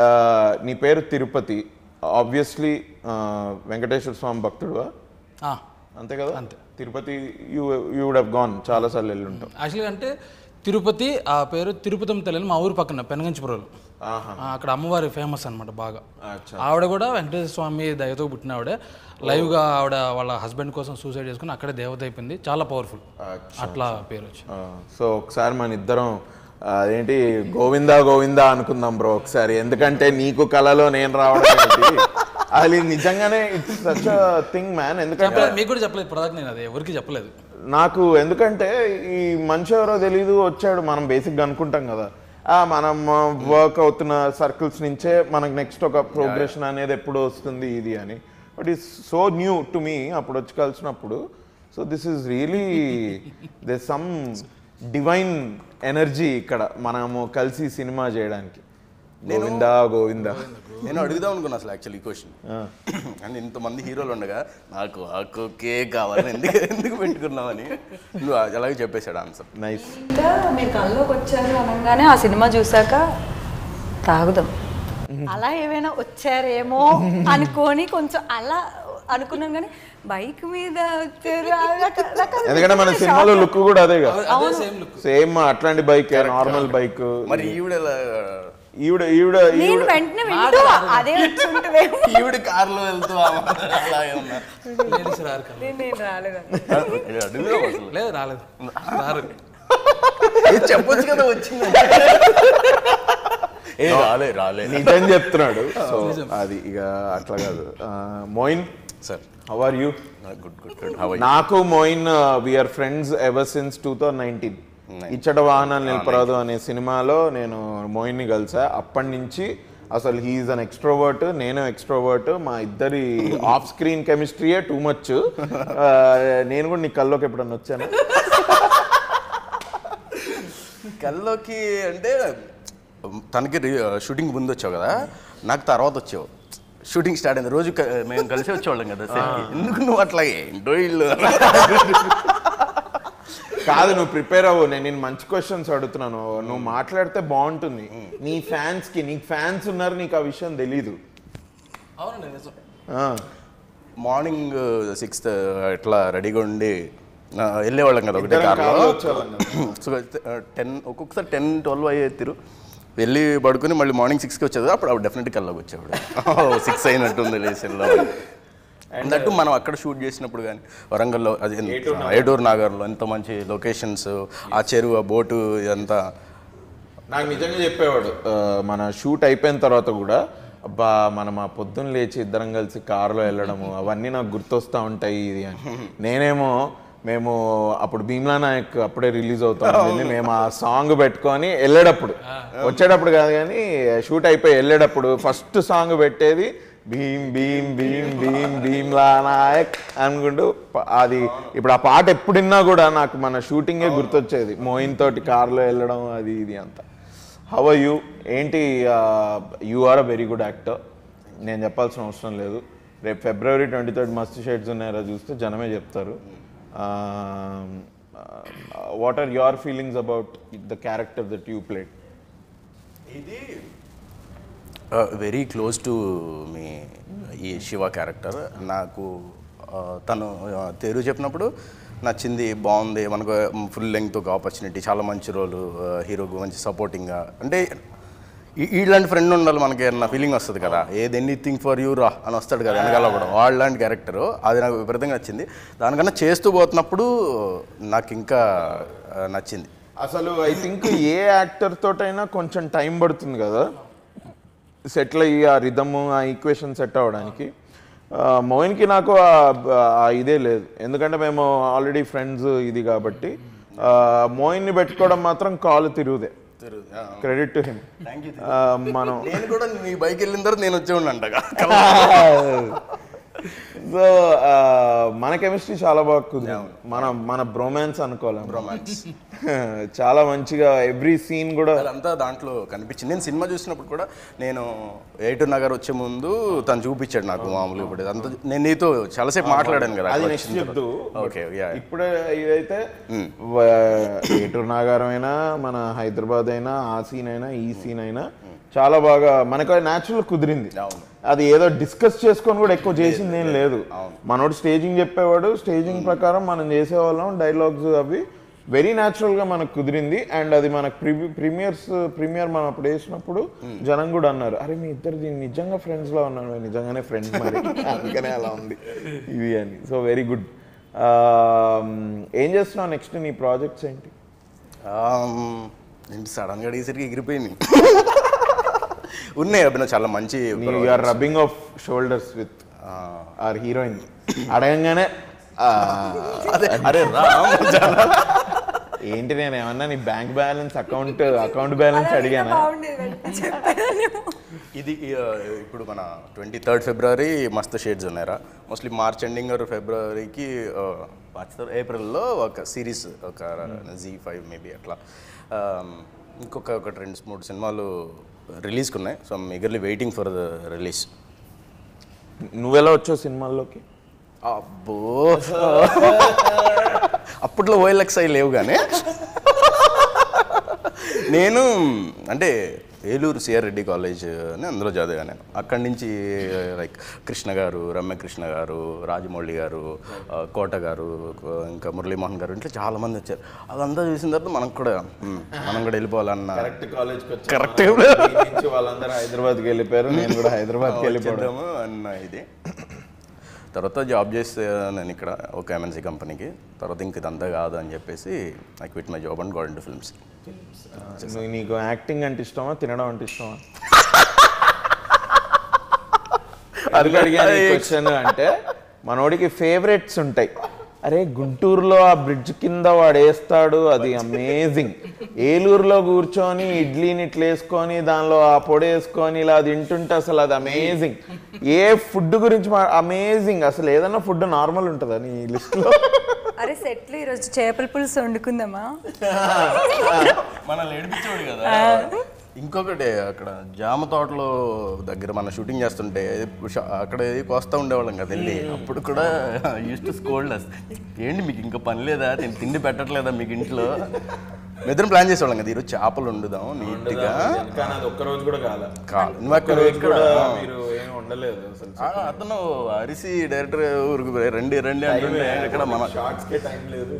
నీ పేరు తిరుపతి ఆబ్వియస్లీ వెంకటేశ్వర స్వామి భక్తుడువా ఆ, అంతే కదా అంతే Tirupathi you you would have gone చాలా సార్లు వెళ్ళి ఉంటాం యాక్చువల్గా అంటే తిరుపతి ఆ పేరు తిరుపతి తల్లి మా ఊరు పక్కన పెనగంచిపురంలో ఆహా ఆ, అక్కడ అమ్మవారి ఫేమస్ అనమాట బాగా అచ్చా. ఆవిడ కూడా వెంకటేశ్వర స్వామి దయతో పుట్టిన ఆవిడ లైవ్గా ఆవిడ వాళ్ళ హస్బెండ్ కోసం సూసైడ్ చేసుకుని అక్కడే దేవత అయిపోయింది చాలా పవర్ఫుల్ అట్లా పేరు వచ్చి సో ఒకసారి మన ఇద్దరం ఆ, అదేంటి గోవిందా గోవిందా అనుకుందాం బ్రో ఒకసారి ఎందుకంటే నీకు కళలో నేను రావడం ఏంటి అది నిజంగానే ఇట్స్ సచ్ థింగ్ మ్యాన్ ఎందుకంటే చెప్పలేదు మీకు కూడా చెప్పలేదు ప్రొడక్ట్ నేను అది ఎవరికి చెప్పలేదు నాకు ఎందుకంటే ఈ మనిషి ఎవరో తెలీదు వచ్చాడు మనం బేసిక్గా అనుకుంటాం కదా ఆ, మనం వర్క్ అవుతున్న సర్కిల్స్ నుంచే మనకు నెక్స్ట్ ఒక ప్రోగ్రెషన్ అనేది ఎప్పుడు వస్తుంది ఇది అని but is so new to me అప్పుడు వచ్చి కలిసినప్పుడు so this is really the some divine energy ఇక్కడ మనము కలిసి సినిమా చేయడానికి గోవిందా గోవిందా నేను అడుగుదాం అనుకున్నా అసలు యాక్చువల్లీ ఈ క్వశ్చన్ అండ్ ఇంతమంది హీరోలు ఉండగా నాకు ఆ కుక్కే కావాలని ఎందుకు ఎందుకు పెట్టుకున్నామని నువ్వు అలాగే చెప్పేశాడు ఆన్సర్ నైస్ ఇంకా మీరు కల్లోకి వచ్చారు అనగానే ఆ సినిమా చూసాక తాగుదాం అలా ఏమైనా వచ్చారేమో అనుకొని కొంచెం అలా అనుకున్నాం కానీ బైక్ మీద వచ్చారు ఆ రక- రకాల ఎందుకంటే మన సినిమాలో లుక్ కూడా అదేగా అదే సేమ్ లుక్ సేమ్ అట్లాంటి బైక్ నార్మల్ బైక్ మరి ఈవిడ ఎలా ఈవిడ ఈవిడ నేను ఈవిడ వెంటనే వింటూ అదే వచ్చి ఉంటుందేమో ఈవిడ కార్లో వెళ్తూ అలాగే ఉన్నా లేడీస్ రారు కదా నేను నేను రాలేదు అడుగుదాం అసలు లేదు రాలేదు రారు ఇది చెప్పొచ్చు కదా వచ్చింది ఏ రాలే రాలే నిజం చెప్తున్నాడు సో అది ఇక అట్లా కాదు Moin sir how are you good good good how నాకు Moin we're friends ever since two thousand nineteen ఇచ్చట వాహనాలు నిలపరాదు అనే సినిమాలో నేను మోయిన్ని కలిసా అప్పటి నుంచి అసలు హీఈస్ అన్ ఎక్స్ట్రోవర్ట్ నేను ఎక్స్ట్రోవర్ట్ మా ఇద్దరి ఆఫ్ స్క్రీన్ కెమిస్ట్రీయే టూ మచ్ నేను కూడా నీ కల్లోకి ఎప్పుడన్నా వచ్చాను కల్లోకి అంటే తనకి షూటింగ్ ముందు వచ్చావు కదా నాకు తర్వాత వచ్చావు షూటింగ్ స్టార్ట్ అయింది రోజు క- మేము కలిసి వచ్చేవాళ్ళం కదా set కి. ఎందుకు నువ్వు అట్లా ఏంటో ఇల్లు కాదు నువ్వు ప్రిపేర్ అవ్వు నేను నేను మంచి క్వశ్చన్స్ అడుగుతున్నాను నువ్వు మాట్లాడితే బాగుంటుంది నీ ఫ్యాన్స్ కి నీకు ఫ్యాన్స్ ఉన్నారు నీకు ఆ విషయం తెలీదు అవునండి నిజం ఆ, మార్నింగ్ సిక్స్త్ ఇట్లా రెడీగా ఉండి ఆ, వెళ్ళేవాళ్ళం కదా ఒకటే ఇద్దరం కార్లో కార్లో వచ్చేవాళ్ళం సో టెన్ ఒక్కొక్కసారి టెన్ ట్వెల్వ్ అయ్యేత్తిరు వెళ్ళి పడుకుని మళ్ళీ మార్నింగ్ సిక్స్కి వచ్చేది అప్పుడు అప్పుడు డెఫినెట్గా కల్లోకి వచ్చేవాడు సిక్స్ అయినట్టుంది లేసిలో దట్టు మనం అక్కడ షూట్ చేసినప్పుడు కానీ వరంగల్లో అది ఏటూరు నాగర్లో ఎంత మంచి లొకేషన్స్ ఆ చెరువు ఆ బోటు ఇదంతా నాకు నిజంగా చెప్పేవాడు ఆ, మన షూట్ అయిపోయిన తర్వాత కూడా అబ్బా మనం ఆ పొద్దున్న లేచి ఇద్దరం కలిసి కారులో వెళ్ళడము అవన్నీ నాకు గుర్తొస్తా ఉంటాయి ఇది అని నేనేమో మేము అప్పుడు భీమ్లా నాయక్ అప్పుడే రిలీజ్ అవుతాం మేము ఆ సాంగ్ పెట్టుకొని వెళ్ళేటప్పుడు వచ్చేటప్పుడు కాదు కానీ షూట్ అయిపోయి వెళ్ళేటప్పుడు ఫస్ట్ సాంగ్ పెట్టేది భీమ్ భీమ్ భీమ్ భీమ్ భీమ్లా నాయక్ అనుకుంటూ ప- అది ఇప్పుడు ఆ పాట ఎప్పుడిన్నా కూడా నాకు మన షూటింగే గుర్తొచ్చేది మోయిన్ తోటి కార్లో వెళ్ళడం అది ఇది అంతా హౌ ఆర్ యూ ఏంటి you are a very good actor నేను చెప్పాల్సిన అవసరం లేదు రేపు February twenty third Masthu shades ఉన్నాయో చూస్తే జనమే చెప్తారు what are your feelings about the character that you played ఇది వెరీ క్లోజ్ టు మీ ఈ శివ క్యారెక్టర్ నాకు ఆ, తను ఆ, తెరు చెప్పినప్పుడు నచ్చింది బాగుంది మనకు ఫుల్ లెంగ్త్ ఒక ఆపర్చునిటీ చాలా మంచి రోలు హీరోకు మంచి సపోర్టింగ్గా అంటే ఈ- ఇలాంటి ఫ్రెండ్ ఉండాలి మనకి అన్న ఫీలింగ్ వస్తుంది కదా ఏది ఎనీథింగ్ ఫర్ యూ రా అని వస్తాడు కదా వెనకాల కూడా వాళ్ళలాంటి క్యారెక్టర్ అది నాకు విపరీతంగా నచ్చింది దానికన్నా చేస్తూ పోతున్నప్పుడు నాకు ఇంకా ఆ, నచ్చింది అసలు ఐ థింక్ ఏ యాక్టర్ తోటైనా కొంచెం టైం పడుతుంది కదా సెటిల్ అయ్యి ఆ రిధమ్ ఆ ఈక్వేషన్ సెట్ అవ్వడానికి ఆ, మోయిన్కి నాకు ఆ- ఆ ఇదే లేదు ఎందుకంటే మేము ఆల్రెడీ ఫ్రెండ్స్ ఇది కాబట్టి ఆ, మోయిన్ని పెట్టుకోవడం మాత్రం కాలు తిరుగుదే క్రెడిట్ టు హిమ్ మనం నేను కూడా నీ బైక్ వెళ్ళిన తర్వాత నేను వచ్చే అంటగా సో మన కెమిస్ట్రీ చాలా బాగా కుదిరింది మన మన బ్రొమాన్స్ అనుకోవాలి బ్రొమాన్స్ చాలా మంచిగా ఎవ్రీ సీన్ కూడా అదంతా దాంట్లో కనిపించింది నేను సినిమా చూసినప్పుడు కూడా నేను ఏటు నగర్ వచ్చే ముందు తను చూపించాడు నాకు మామూలుగా ఇప్పుడు అంతా నేను నీతో చాలాసేపు మాట్లాడాను కదా అది అక్కడ నెక్స్ట్ వచ్చిన చెప్తూ తర్వాత. ఓకే యా ఇప్పుడే ఇదైతే ఏటూరు నాగారం అయినా మన హైదరాబాద్ అయినా ఆ సీన్ అయినా ఈ సీన్ అయినా చాలా బాగా మనకు న్యాచురల్ కుదిరింది అవును. అది ఏదో డిస్కస్ చేసుకొని కూడా ఎక్కువ చేసింది ఏం లేదు మనోడు స్టేజింగ్ చెప్పేవాడు స్టేజింగ్ ప్రకారం మనం చేసేవాళ్ళం డైలాగ్స్ అవి వెరీ న్యాచురల్ గా మనకు కుదిరింది అండ్ అది మనకు ప్రీమియర్స్ ప్రీమియర్ మనం అప్పుడు వేసినప్పుడు జనం కూడా అన్నారు అరే మీ ఇద్దరు దీన్ని నిజంగా ఫ్రెండ్స్ లా ఉన్నారు నిజంగానే ఫ్రెండ్స్ మరి అందుకనే అలా ఉంది ఇది అని సో వెరీ గుడ్ ఏం చేస్తున్నావు నెక్స్ట్ నీ ప్రాజెక్ట్స్ ఏంటి ఏంటి సడన్గా అడిగేసరికి ఎగిరిపోయింది ఉన్నాయి అభినవ్ చాలా మంచి you are rubbing off shoulders with our heroine అడగంగానే ఆ, అదే అరే రా ఏంటి నేను ఏమన్నా నీ bank balance account account balance అడిగానా బాగుండేది చెప్పేదాన్ని ఇది ఆ, ఇప్పుడు మన ట్వంటీ థర్డ్ ఫిబ్రవరి మస్తు షేడ్స్ ఉన్నారా మోస్ట్లీ మార్చ్ ఎండింగ్ ఆర్ ఫిబ్రవరికి మార్చ్ ఏప్రిల్లో ఒక సిరీస్ ఒక జీ ఫైవ్ మేబీ అట్లా ఆ, ఇంకొక ఒక రెండు మూడు సినిమాలు రిలీజ్కి ఉన్నాయి so eagerly waiting for the release నువ్వెలా వచ్చావు సినిమాల్లోకి అబ్బో అప్పట్లో ఓఎల్ఎక్స్ అయి లేవు కానీ నేను అంటే ఏలూరు సిఆర్ రెడ్డి కాలేజ్ అని అందులో చదివాను నేను అక్కడి నుంచి లైక్ కృష్ణ గారు రమ్యకృష్ణ గారు రాజమౌళి గారు ఆ, కోట గారు ఇంకా మురళీమోహన్ గారు ఇట్లా చాలా మంది వచ్చారు అదంతా చూసిన తర్వాత మనకు కూడా "Hmm, మనం కూడా వెళ్ళిపోవాలన్న కరెక్ట్ కాలేజ్కి వచ్చి కరెక్ట్ నుంచి వాళ్ళందరూ హైదరాబాద్కి వెళ్ళిపోయారు నేను కూడా హైదరాబాద్కి వెళ్ళిపోయాను చేద్దాము అన్న ఇది తర్వాత జాబ్ చేస్తే నేను ఇక్కడ ఒక ఎంఎన్సీ కంపెనీకి తర్వాత ఇంక ఇదంతా కాదు అని చెప్పేసి I quit my job and gold films నువ్వు నీకు యాక్టింగ్ అంటే ఇష్టమా తినడం అంటే ఇష్టమా అది అడిగాను క్వశ్చన్ అంటే మనోడికి ఫేవరెట్స్ ఉంటాయి అరే గుంటూరులో ఆ బ్రిడ్జ్ కింద వాడు వేస్తాడు అది అమేజింగ్ ఏలూరులో కూర్చొని ఇడ్లీని ఇట్లా వేసుకొని దానిలో ఆ పొడి వేసుకొని ఇలా తింటుంటే అసలు అది అమేజింగ్ ఏ ఫుడ్ గురించి అమేజింగ్ అసలు ఏదైనా ఫుడ్ నార్మల్ ఉంటుందా నీ లిస్ట్లో అరే సెట్లు ఈరోజు చేపల పులుసు వండుకుందామా మనల్ని ఏడిపించాడు కదా ఇంకొకటి అక్కడ జామ తోటలో దగ్గర మన షూటింగ్ చేస్తుంటే ష- అక్కడ ఏది కోస్తా ఉండేవాళ్ళం కదా వెళ్ళి అప్పుడు కూడా యూస్ టు స్కోల్డ్ ఏంటి మీకు ఇంకా పని లేదా నేను తిండి పెట్టట్లేదా మీకు ఇంట్లో నిద్ర ప్లాన్ చేసేవాళ్ళం కదా ఈరోజు చేపలు వండుదాం నీట్గా కానీ అది ఒక్క రోజు కూడా కాలే కాదు నువ్వు అక్కడ ఇక్కడ మీరు ఏం ఉండలేదు అసలు ఆ, అతను అరిసి డైరెక్టర్ ఊరికి రండి రండి అంటుంటే ఇక్కడ మన షార్ట్స్ కే టైం లేదు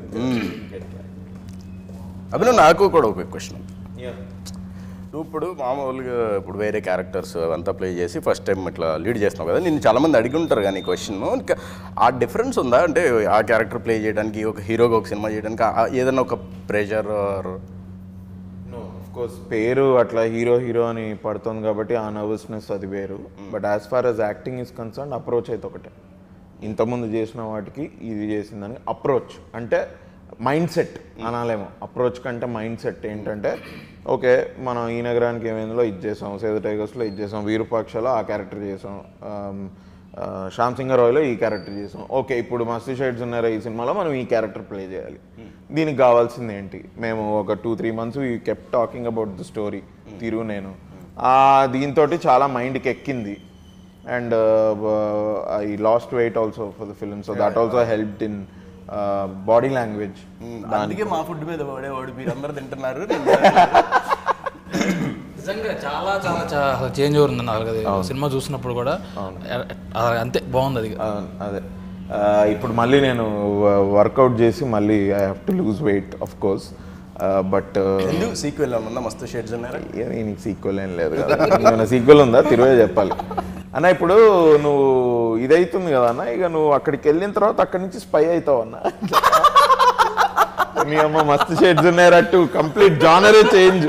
అభినవ్ నాకు కూడా ఒక క్వశ్చన్ నువ్వు ఇప్పుడు మామూలుగా ఇప్పుడు వేరే క్యారెక్టర్స్ అవంతా ప్లే చేసి ఫస్ట్ టైం ఇట్లా లీడ్ చేస్తున్నావు కదా నిన్ను చాలా మంది అడిగి ఉంటారు కానీ క్వశ్చన్ ఇంకా ఆ డిఫరెన్స్ ఉందా అంటే ఆ క్యారెక్టర్ ప్లే చేయడానికి ఒక హీరోగా ఒక సినిమా చేయడానికి ఆ- ఏదైనా ఒక ప్రెషర్ నో కోర్స్ పేరు అట్లా హీరో హీరో అని పడుతుంది కాబట్టి ఆ నర్వస్నెస్ అది వేరు but as far as acting is concern approach అయితే ఒకటే ఇంతకుముందు చేసిన వాటికి ఇది చేసిందని అప్రోచ్ అంటే మైండ్ సెట్ అనాలేమో అప్రోచ్ కంటే మైండ్ సెట్ ఏంటంటే ఓకే మనం ఈ నగరానికి ఏమైందో ఇది చేసాం సేద టైగర్స్లో ఇది చేసాం వీరుపాక్షలో ఆ క్యారెక్టర్ చేసాం ఆమ్, ఆ, శ్యామ్ సింగర్ రాయ్లో ఈ క్యారెక్టర్ చేసాం ఓకే ఇప్పుడు మస్తు షేడ్స్ ఉన్నారా ఈ సినిమాలో మనం ఈ క్యారెక్టర్ ప్లే చేయాలి దీనికి కావాల్సింది ఏంటి మేము ఒక two three months he kept talking about the story తిరు నేను ఆ, దీంతో చాలా మైండ్కి ఎక్కింది and I lost weight also for the film so that also helped in body language అందుకే మా ఫుడ్ మీద పడేవాడు మీరు అందరు తింటున్నారు నిజంగా చాలా చాలా చాలా చేంజ్ అవుతుంది నాకు అది సినిమా చూసినప్పుడు కూడా ఆ, అంతే బాగుంది అది అదే ఆ, ఇప్పుడు మళ్ళీ నేను వర్కౌట్ చేసి మళ్ళీ I have to lose weight of course but ఎందుకు సీక్వెల్ ఉందా మస్తు షేడ్స్ ఉన్నారా నీకు సీక్వెల్ ఏం లేదు కదా ఏమైనా సీక్వెల్ ఉందా తిరువే చెప్పాలి అన్న ఇప్పుడు నువ్వు ఇదైతుంది కదా అన్న ఇక నువ్వు అక్కడికి వెళ్ళిన తర్వాత అక్కడి నుంచి స్పై అవుతావు అన్న మీ అమ్మ మస్తు షేడ్స్ ఉన్నారట్టు కంప్లీట్ జానరే చేంజ్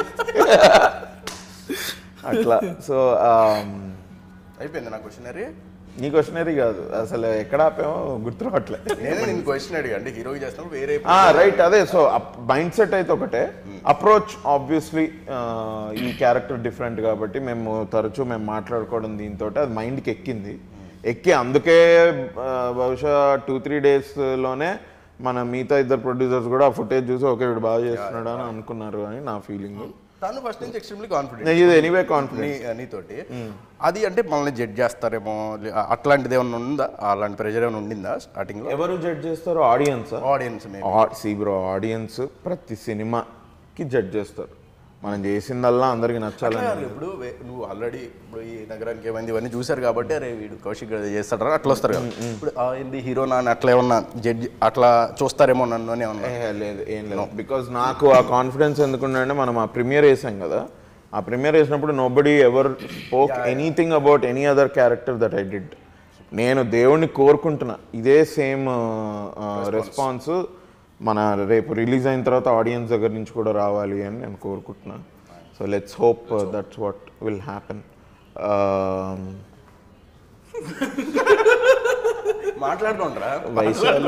అట్లా సో అయిపోయింది నా క్వశ్చనరీ నీ క్వశ్చనరీ కాదు అసలు ఎక్కడ ఆపామో గుర్తు రావట్లే నేనే నేను క్వశ్చన్ అడిగా అంటే హీరోకి చేస్తున్నప్పుడు వేరే రైట్ అదే సో మైండ్ సెట్ అయితే ఒకటే అప్రోచ్ ఆబ్వియస్లీ ఈ క్యారెక్టర్ డిఫరెంట్ కాబట్టి మేము తరచూ మేము మాట్లాడుకోవడం దీంతో అది మైండ్కి ఎక్కింది ఎక్కి అందుకే ఆ, బహుశా టూ త్రీ డేస్లోనే మన మిగతా ఇద్దరు ప్రొడ్యూసర్స్ కూడా ఆ ఫుటేజ్ చూసి ఓకే వీడు బాగా చేస్తున్నాడు అని అనుకున్నారు అని నా ఫీలింగ్ తను ఫస్ట్ నుంచి ఎక్స్ట్రీమ్లీ కాన్ఫిడెంట్ ఇది ఎనీవే కాన్ఫిడెన్స్ నీ నీతోటి అది అంటే మనల్ని జడ్జ్ చేస్తారేమో లే- అట్లాంటిది ఏమైనా ఉందా అలాంటి ప్రెషర్ ఏమైనా ఉండిందా స్టార్టింగ్ లో ఎవరు జడ్జ్ చేస్తారు audience audience see bro audience ప్రతి సినిమాకి జడ్జ్ చేస్తారు మనం చేసిందల్లా అందరికి నచ్చాలని ఇప్పుడు వే- నువ్వు ఆల్రెడీ ఇప్పుడు ఈ నగరానికి ఏమైంది ఇవన్నీ చూశారు కాబట్టి అరే వీడు కౌశిక్ గారు చేస్తాడు అట్లా వస్తారు కదా ఇప్పుడు ఆ ఏంది హీరో నా అట్లా ఏమన్నా జడ్జి అట్లా చూస్తారేమో నన్ను అని ఏమన్నా ఏ, లేదు ఏం లేదు బికాజ్ నాకు ఆ కాన్ఫిడెన్స్ ఎందుకుంటే మనం ఆ ప్రీమియర్ వేసాం కదా ఆ ప్రీమియర్ వేసినప్పుడు nobody ever spoke anything about any other character that I did నేను దేవుణ్ణి కోరుకుంటున్నా ఇదే సేమ్ రెస్పాన్స్ మన రేపు రిలీజ్ అయిన తర్వాత ఆడియన్స్ దగ్గర నుంచి కూడా రావాలి అని నేను కోరుకుంటున్నా so let's hope that's what will happen మాట్లాడుకుంటారా వైశాలి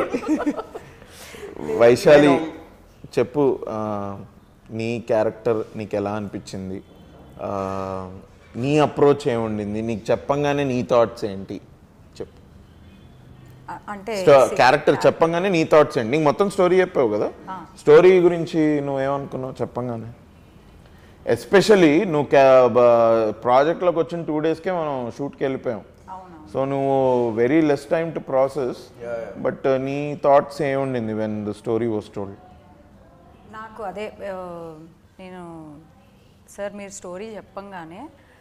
వైశాలి చెప్పు ఆ, నీ క్యారెక్టర్ నీకు ఎలా అనిపించింది ఆ, నీ అప్రోచ్ ఏముండింది నీకు చెప్పంగానే నీ థాట్స్ ఏంటి చెప్పు అ- అంటే క్యారెక్టర్ చెప్పంగానే నీ థాట్స్ ఏంటి నీకు మొత్తం స్టోరీ చెప్పావు కదా స్టోరీ గురించి నువ్వేమనుకున్నావు చెప్పంగానే ఎస్పెషలీ నువ్వు ప్రాజెక్ట్లోకి వచ్చిన టూ డేస్కే మనం షూట్కి వెళ్ళిపోయాం అవును సో నువ్వు very less time to process but నీ థాట్స్ ఏముండింది when the story was told నాకు అదే ఆ, నేను సార్ మీరు స్టోరీ చెప్పంగానే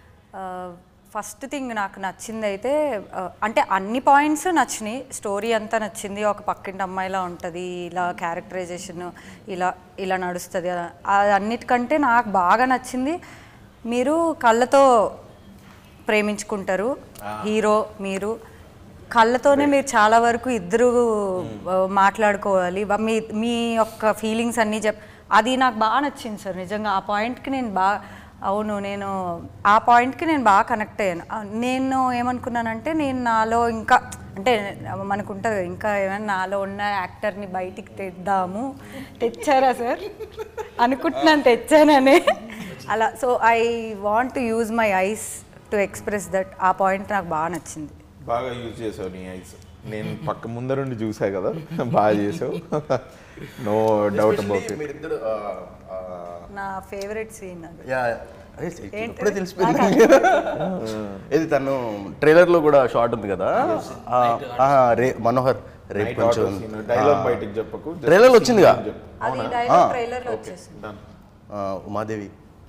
ఫస్ట్ థింగ్ నాకు నచ్చింది అయితే ఆ, అంటే అన్ని పాయింట్స్ నచ్చినాయి స్టోరీ అంతా నచ్చింది ఒక పక్కింటి అమ్మాయిలా ఉంటుంది ఇలా క్యారెక్టరైజేషన్ ఇలా ఇలా నడుస్తుంది అది అన్నిటికంటే నాకు బాగా నచ్చింది మీరు కళ్ళతో ప్రేమించుకుంటారు హీరో మీరు కళ్ళతోనే మీరు చాలా వరకు ఇద్దరు ఆ, మాట్లాడుకోవాలి వా- మీ మీ యొక్క ఫీలింగ్స్ అన్నీ చెప్ అది నాకు బాగా నచ్చింది సార్ నిజంగా ఆ పాయింట్కి నేను బాగా అవును నేను ఆ పాయింట్కి నేను బాగా కనెక్ట్ అయ్యాను ఆ, నేను ఏమనుకున్నానంటే నేను నాలో ఇంకా అంటే మనకు ఉంటుంది ఇంకా ఏమైనా నాలో ఉన్న యాక్టర్ని బయటికి తెద్దాము తెచ్చారా సార్ అనుకుంటున్నాను తెచ్చానని అలా so I want to use my eyes to express that ఆ పాయింట్ నాకు బాగా నచ్చింది బాగా యూజ్ చేసావు నీ ఐస్ నేను పక్క ముందరుండి చూసా కదా బాగా చేసావు నో డౌట్ అబౌట్ ఇట్ మీరిద్దరు ఆ, ఆ, నా ఫేవరెట్ సీన్ అది యా, అదే ఏంటి? ఇప్పుడే తెలిసిపోయింది ఇది తను ట్రైలర్ లో కూడా షార్ట్ ఉంది కదా ఆ, ఆ, రే మనోహర్ రేపు కొంచెం డైలాగ్ బయటికి చెప్పకు ట్రైలర్ వచ్చిందిగా అది డైలాగ్ ట్రైలర్లో వచ్చేసింది Done. ఆ, ఉమాదేవి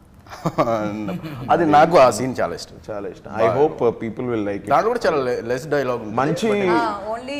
అది నాకు ఆ సీన్ చాలా ఇష్టం చాలా ఇష్టం I hope people will like దాంట్లో కూడా చాలా లెస్ డైలాగ్ మంచి ఓన్లీ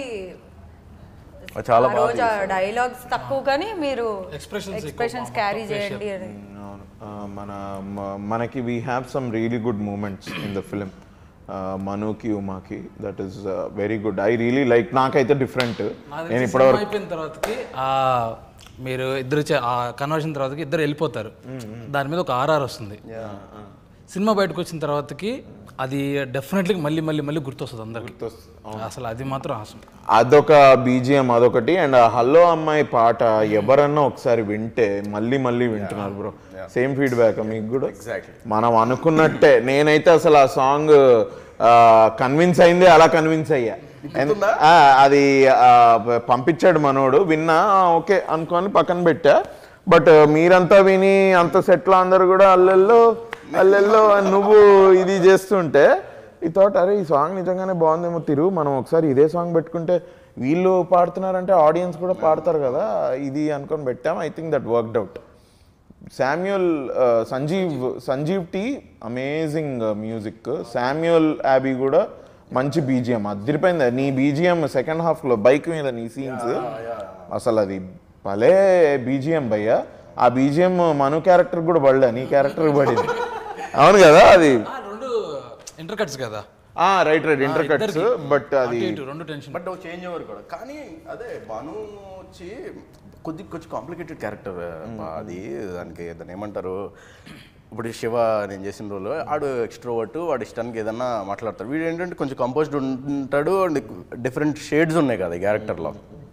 చాలా ఆ బాగా రోజు డైలాగ్స్ తక్కువ కానీ మీరు Expressions ఎక్కువ, ఎక్స్ప్రెషన్స్ క్యారీ చేయండి అని అవును. ఆ, మన మ- మనకి we have some really good moments in the film మనుకి ఉమాకి that is very good I really like నాకైతే డిఫరెంట్ నాది నేను సినిమా ఇప్పటివరకు అయిపోయిన తర్వాతకి ఆ మీరు ఇద్దరు చే- ఆ కన్వర్షన్ తర్వాతకి ఇద్దరు వెళ్ళిపోతారు దాని మీద ఒక ఆర్ఆర్ వస్తుంది సినిమా బయటకు వచ్చిన తర్వాతకి అది డెఫినెట్లీ మళ్ళీ మళ్ళీ మళ్ళీ గుర్తొస్తుంది అందరికి అసలు అది మాత్రం అవసరం అదొక బీజిఎం అదొకటి అండ్ హలో అమ్మాయి పాట ఎవరన్నా ఒకసారి వింటే మళ్ళీ మళ్ళీ వింటున్నారు బ్రో సేమ్ ఫీడ్బ్యాక్ మీకు కూడా Exactly. మనం అనుకున్నట్టే నేనైతే అసలు ఆ సాంగ్ కన్విన్స్ అయింది అలా కన్విన్స్ అయ్యా And- ఆ, అది ఆ, పంపించాడు మనోడు విన్నా ఓకే అనుకొని పక్కన పెట్టా బట్ మీరంతా విని అంత సెట్లో అందరు కూడా అల్లెల్లో అల్లెల్లో అని నువ్వు ఇది చేస్తుంటే ఈ థాట్ అరే ఈ సాంగ్ నిజంగానే బాగుందేమో తిరు మనం ఒకసారి ఇదే సాంగ్ పెట్టుకుంటే వీళ్ళు పాడుతున్నారంటే ఆడియన్స్ కూడా పాడతారు కదా ఇది అనుకొని పెట్టాం I think that worked out Samuel Sanjeev Sanjeev T amazing music Samuel యాబీ కూడా మంచి బీజిఎం అదిరిపోయింది నీ బీజిఎం సెకండ్ హాఫ్లో బైక్ మీద నీ సీన్స్ అసలు అది భలే బీజిఎం భయ్య ఆ బీజిఎం మను క్యారెక్టర్ కూడా పడలే నీ క్యారెక్టర్ పడింది అవును కదా అది ఆ, రెండు ఇంటర్ కట్స్ కదా right right inter cuts but అది అటు ఇటు రెండు టెన్షన్ బట్ చేంజ్ ఓవర్ కూడా కానీ అదే భాను వచ్చి కొద్ది కొంచెం కాంప్లికేటెడ్ క్యారెక్టర్ అది దానికి దాన్ని ఏమంటారు ఇప్పుడు శివ నేను చేసిన రోజు ఆడు ఎక్స్ట్రోవర్ట్ వాడు ఇష్టానికి ఏదన్నా మాట్లాడతాడు వీడు ఏంటంటే కొంచెం కంపోజ్డ్ ఉంటాడు అండ్ డిఫరెంట్ షేడ్స్ ఉన్నాయి కదా ఈ క్యారెక్టర్లో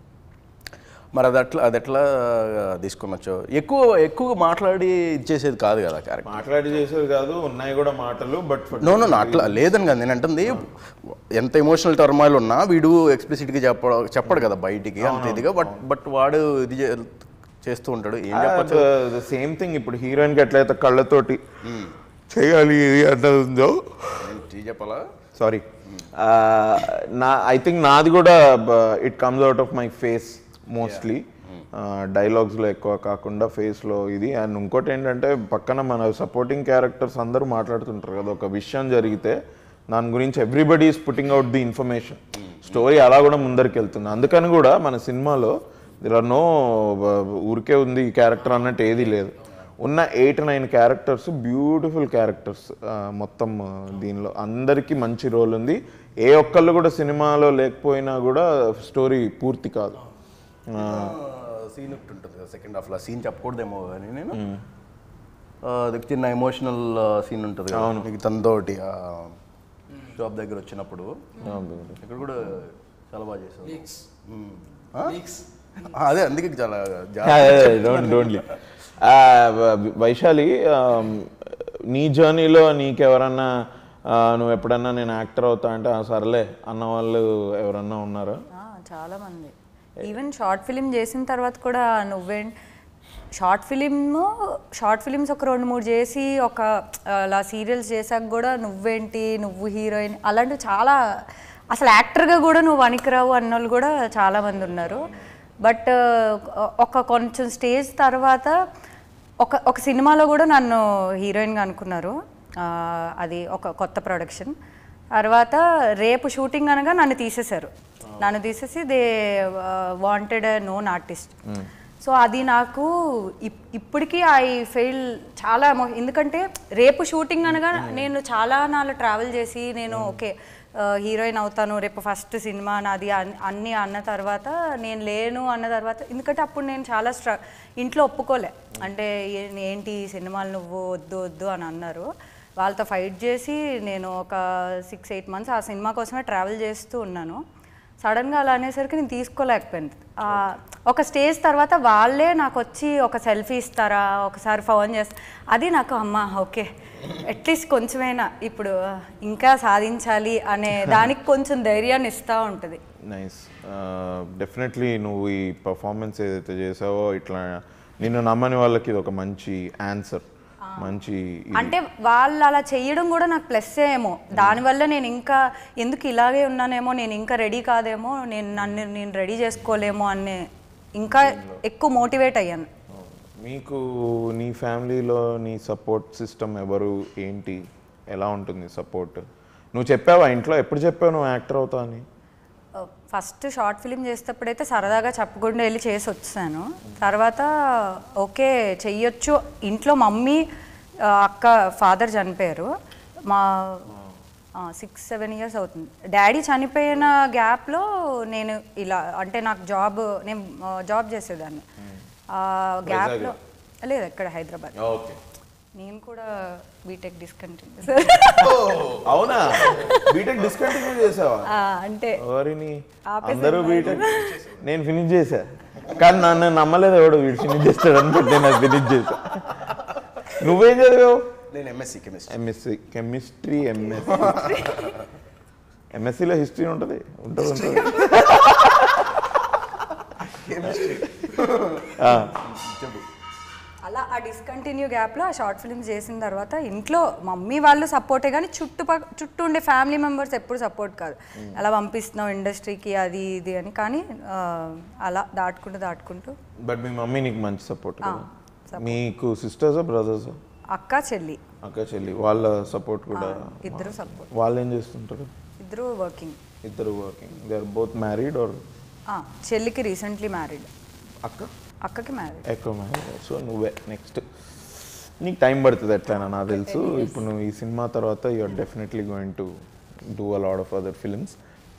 మరి అది అట్లా అది ఎట్లా తీసుకునొచ్చు ఎక్కువ ఎక్కువ మాట్లాడి ఇచ్చేసేది కాదు కదా క్యారెక్టర్ మాట్లాడి చేసేది కాదు ఉన్నాయి కూడా మాటలు బట్ నో నో అట్లా లేదని కదా నేను అంటుంది ఎంత ఎమోషనల్ టర్మాయిల్ ఉన్నా వీడు ఎక్స్ప్లిసిట్గా చెప్పడం చెప్పడు కదా బయటికి అంత ఇదిగా బట్ బట్ వాడు ఇది చే- చేస్తూ ఉంటాడు ఏం చెప్పచ్చు సేమ్ థింగ్ ఇప్పుడు హీరోయిన్ కి ఎట్లయితే కళ్ళతోటి చేయాలి ఇది అన్నది ఉందో ఏంటి చెప్పాలా సారీ నా ఐ థింక్ నాది కూడా it comes out of my face mostly డైలాగ్స్లో ఎక్కువ కాకుండా ఫేస్లో ఇది అండ్ ఇంకోటి ఏంటంటే పక్కన మన సపోర్టింగ్ క్యారెక్టర్స్ అందరూ మాట్లాడుతుంటారు కదా ఒక విషయం జరిగితే దాని గురించి everybody is putting out the information story అలా కూడా ముందరికి వెళ్తుంది అందుకని కూడా మన సినిమాలో ఇలా నో ఊరికే ఉంది ఈ క్యారెక్టర్ అన్నట్టు ఏది లేదు ఉన్న eight nine characters beautiful characters మొత్తం ఆ, దీనిలో అందరికీ మంచి రోల్ ఉంది ఏ ఒక్కళ్ళు కూడా సినిమాలో లేకపోయినా కూడా స్టోరీ పూర్తి కాదు సీన్ ఒకటి ఉంటుంది కదా సెకండ్ హాఫ్లో సీన్ చెప్పకూడదేమో అని నేను అది చిన్న ఎమోషనల్ సీన్ ఉంటుంది కదా నీకు తనతోటి షాప్ దగ్గర వచ్చినప్పుడు ఇక్కడ కూడా చాలా బాగా చేశారు మ్మ్. ఆ? ఆ, అదే అందుకే చాలా జా- డోంట్ డోంట్ వైశాలి um, నీ జర్నీలో నీకెవరన్నా ఆ, నువ్వు ఎప్పుడన్నా నేను యాక్టర్ అవుతా అంటే "ఆ, సర్లే అన్న వాళ్ళు ఎవరన్నా ఉన్నారా ఆ, చాలా మంది ఈవెన్ షార్ట్ ఫిలిం చేసిన తర్వాత కూడా నువ్వేం షార్ట్ ఫిలిం షార్ట్ ఫిలిమ్స్ ఒక రెండు మూడు చేసి ఒక అలా సీరియల్స్ చేశాక కూడా నువ్వేంటి నువ్వు హీరోయిన్ అలాంటివి చాలా అసలు యాక్టర్గా కూడా నువ్వు వణికిరావు అన్నోళ్ళు కూడా చాలా మంది ఉన్నారు బట్ ఒక కొంచెం స్టేజ్ తర్వాత ఒక ఒక సినిమాలో కూడా నన్ను హీరోయిన్గా అనుకున్నారు ఆ, అది ఒక కొత్త ప్రొడక్షన్ తర్వాత రేపు షూటింగ్ అనగా నన్ను తీసేశారు నన్ను తీసేసి they wanted known artist so అది నాకు ఇప్- ఇప్పటికీ ఐ ఫెయిల్ చాలా emo- ఎందుకంటే రేపు షూటింగ్ అనగా నేను చాలా నాళ్ళు ట్రావెల్ చేసి నేను ఓకే హీరోయిన్ అవుతాను రేపు ఫస్ట్ సినిమా నాది అన్- అన్నీ అన్న తర్వాత నేను లేను అన్న తర్వాత ఎందుకంటే అప్పుడు నేను చాలా స్ట్ర ఇంట్లో ఒప్పుకోలే అంటే ఏ- ఏంటి ఈ సినిమాలు నువ్వు వద్దు వద్దు అని అన్నారు వాళ్ళతో ఫైట్ చేసి నేను ఒక సిక్స్ ఎయిట్ మంత్స్ ఆ సినిమా కోసమే ట్రావెల్ చేస్తూ ఉన్నాను సడన్గా అలా అనేసరికి నేను తీసుకోలేకపోయింది ఆ, ఒక స్టేజ్ తర్వాత వాళ్ళే నాకు వచ్చి ఒక సెల్ఫీ ఇస్తారా ఒకసారి ఫోన్ చేస్తా అది నాకు అమ్మ ఓకే అట్లీస్ట్ కొంచెమైనా ఇప్పుడు ఇంకా సాధించాలి అనే దానికి కొంచెం ధైర్యాన్ని ఇస్తూ ఉంటుంది నైస్ డెఫినెట్లీ నువ్వు ఈ పర్ఫార్మెన్స్ ఏదైతే చేసావో ఇట్లా నిన్ను నమ్మని వాళ్ళకి ఇది ఒక మంచి ఆన్సర్ మంచి ఇది. అంటే వాళ్ళు అలా చేయడం కూడా నాకు ప్లస్ ఏమో దానివల్ల నేను ఇంకా ఎందుకు ఇలాగే ఉన్నానేమో నేను ఇంకా రెడీ కాదేమో నేను నన్ను నేను రెడీ చేసుకోలేమో అనే ఇంకా ఎక్కువ మోటివేట్ అయ్యాను మీకు నీ ఫ్యామిలీలో నీ సపోర్ట్ సిస్టమ్ ఎవరు ఏంటి ఎలా ఉంటుంది సపోర్ట్ నువ్వు చెప్పావా ఇంట్లో ఎప్పుడు చెప్పావు నువ్వు యాక్టర్ అవుతా అని ఫస్ట్ షార్ట్ ఫిలిం చేసేటప్పుడైతే సరదాగా చెప్పకుండా వెళ్ళి చేసి వచ్చాను తర్వాత ఓకే చెయ్యొచ్చు ఇంట్లో మమ్మీ ఆ, అక్క ఫాదర్ చనిపోయారు మా సిక్స్ సెవెన్ ఇయర్స్ అవుతుంది డాడీ చనిపోయిన గ్యాప్లో నేను ఇలా అంటే నాకు జాబ్ నేను జాబ్ చేసేదాన్ని ఆ గ్యాప్లో లేదు ఎక్కడ హైదరాబాద్ ఓకే నేను కూడా బీటెక్ డిస్కంటిన్యూ అవునా బీటెక్ డిస్కంటిన్యూ చేసావా అంటే ఎవరిని అందరూ బీటెక్ నేను ఫినిష్ చేశా కానీ నన్ను నమ్మలేదు ఎవడు వీడు ఫినిష్ చేస్తాడు అనుకుంటే నేను అది ఫినిష్ చేశా నువ్వేం చదివావు నేను MSc chemistry MSc chemistry MSc ఎంఎస్సిలో హిస్టరీ ఉంటుంది ఉంటుంది ఉంటుంది ఆ, అలా ఆ డిస్కంటిన్యూ గ్యాప్లో ఆ షార్ట్ ఫిల్మ్స్ చేసిన తర్వాత ఇంట్లో మమ్మీ వాళ్ళు సపోర్టే కానీ చుట్టుపక్క చుట్టూ ఉండే ఫ్యామిలీ మెంబర్స్ ఎప్పుడు సపోర్ట్ కాదు అలా పంపిస్తున్నావు ఇండస్ట్రీకి అది ఇది అని కానీ ఆ, అలా దాటుకుంటూ దాటుకుంటూ బట్ మీ మమ్మీ నీకు మంచి సపోర్ట్ కదా మీకు సిస్టర్సా బ్రదర్సా అక్క చెల్లి అక్క చెల్లి వాళ్ళ సపోర్ట్ కూడా ఇద్దరు సపోర్ట్ వాళ్ళు ఏం చేస్తుంటారు ఇద్దరు వర్కింగ్ ఇద్దరు working they are both married or చెల్లికి రీసెంట్లీ మ్యారీడ్ అక్క అక్కకి మ్యారీడ్ ఎక్కువ మ్యారీడ్ సో నువ్వే నెక్స్ట్ నీకు టైం పడుతుంది ఎట్లయినా నాకు తెలుసు ఇప్పుడు నువ్వు ఈ సినిమా తర్వాత you are definitely going to do a lot of other films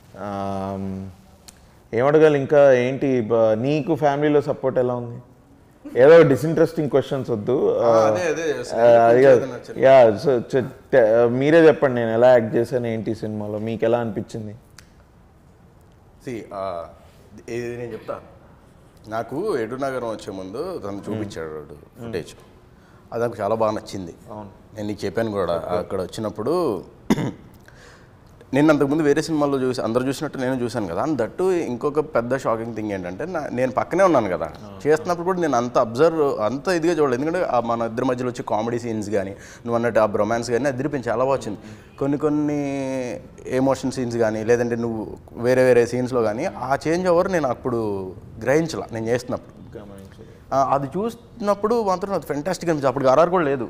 ఏమడగాలి ఇంకా ఏంటి బ- నీకు ఫ్యామిలీలో సపోర్ట్ ఎలా ఉంది ఏదో డిస్ఇంట్రెస్టింగ్ క్వశ్చన్స్ వద్దు ఆ, అదే, అదే, ఆ, అది కాదు యా సో మీరే చెప్పండి నేను ఎలా యాక్ట్ చేశాను ఏంటి ఈ సినిమాలో మీకు ఎలా అనిపించింది సి ఇది నేను చెప్తా నాకు ఎడునగరం వచ్చే ముందు తను చూపించాడు ఫుటేజ్ అది నాకు చాలా బాగా నచ్చింది నేను నీకు చెప్పాను కూడా అక్కడ వచ్చినప్పుడు నేను అంతకుముందు వేరే సినిమాల్లో చూసి అందరు చూసినట్టు నేను చూశాను కదా అండ్ దట్టు ఇంకొక పెద్ద షాకింగ్ థింగ్ ఏంటంటే నా- నేను పక్కనే ఉన్నాను కదా చేస్తున్నప్పుడు కూడా నేను అంత అబ్జర్వ్ అంత ఇదిగా చూడలేదు ఎందుకంటే ఆ మన ఇద్దరి మధ్యలో వచ్చే కామెడీ సీన్స్ కానీ నువ్వు అన్నట్టు ఆ రొమాన్స్ కానీ అదిరిపోయింది చాలా బాగా వచ్చింది కొన్ని కొన్ని ఎమోషన్ సీన్స్ కానీ లేదంటే నువ్వు వేరే వేరే సీన్స్లో కానీ ఆ చేంజ్ ఓవర్ నేను అప్పుడు గ్రహించాల నేను చేస్తున్నప్పుడు ఆ, అది చూస్తున్నప్పుడు మాత్రం అది ఫెంటాస్టిక్ అనిపించింది అప్పుడు ఆర్ఆర్ కూడా లేదు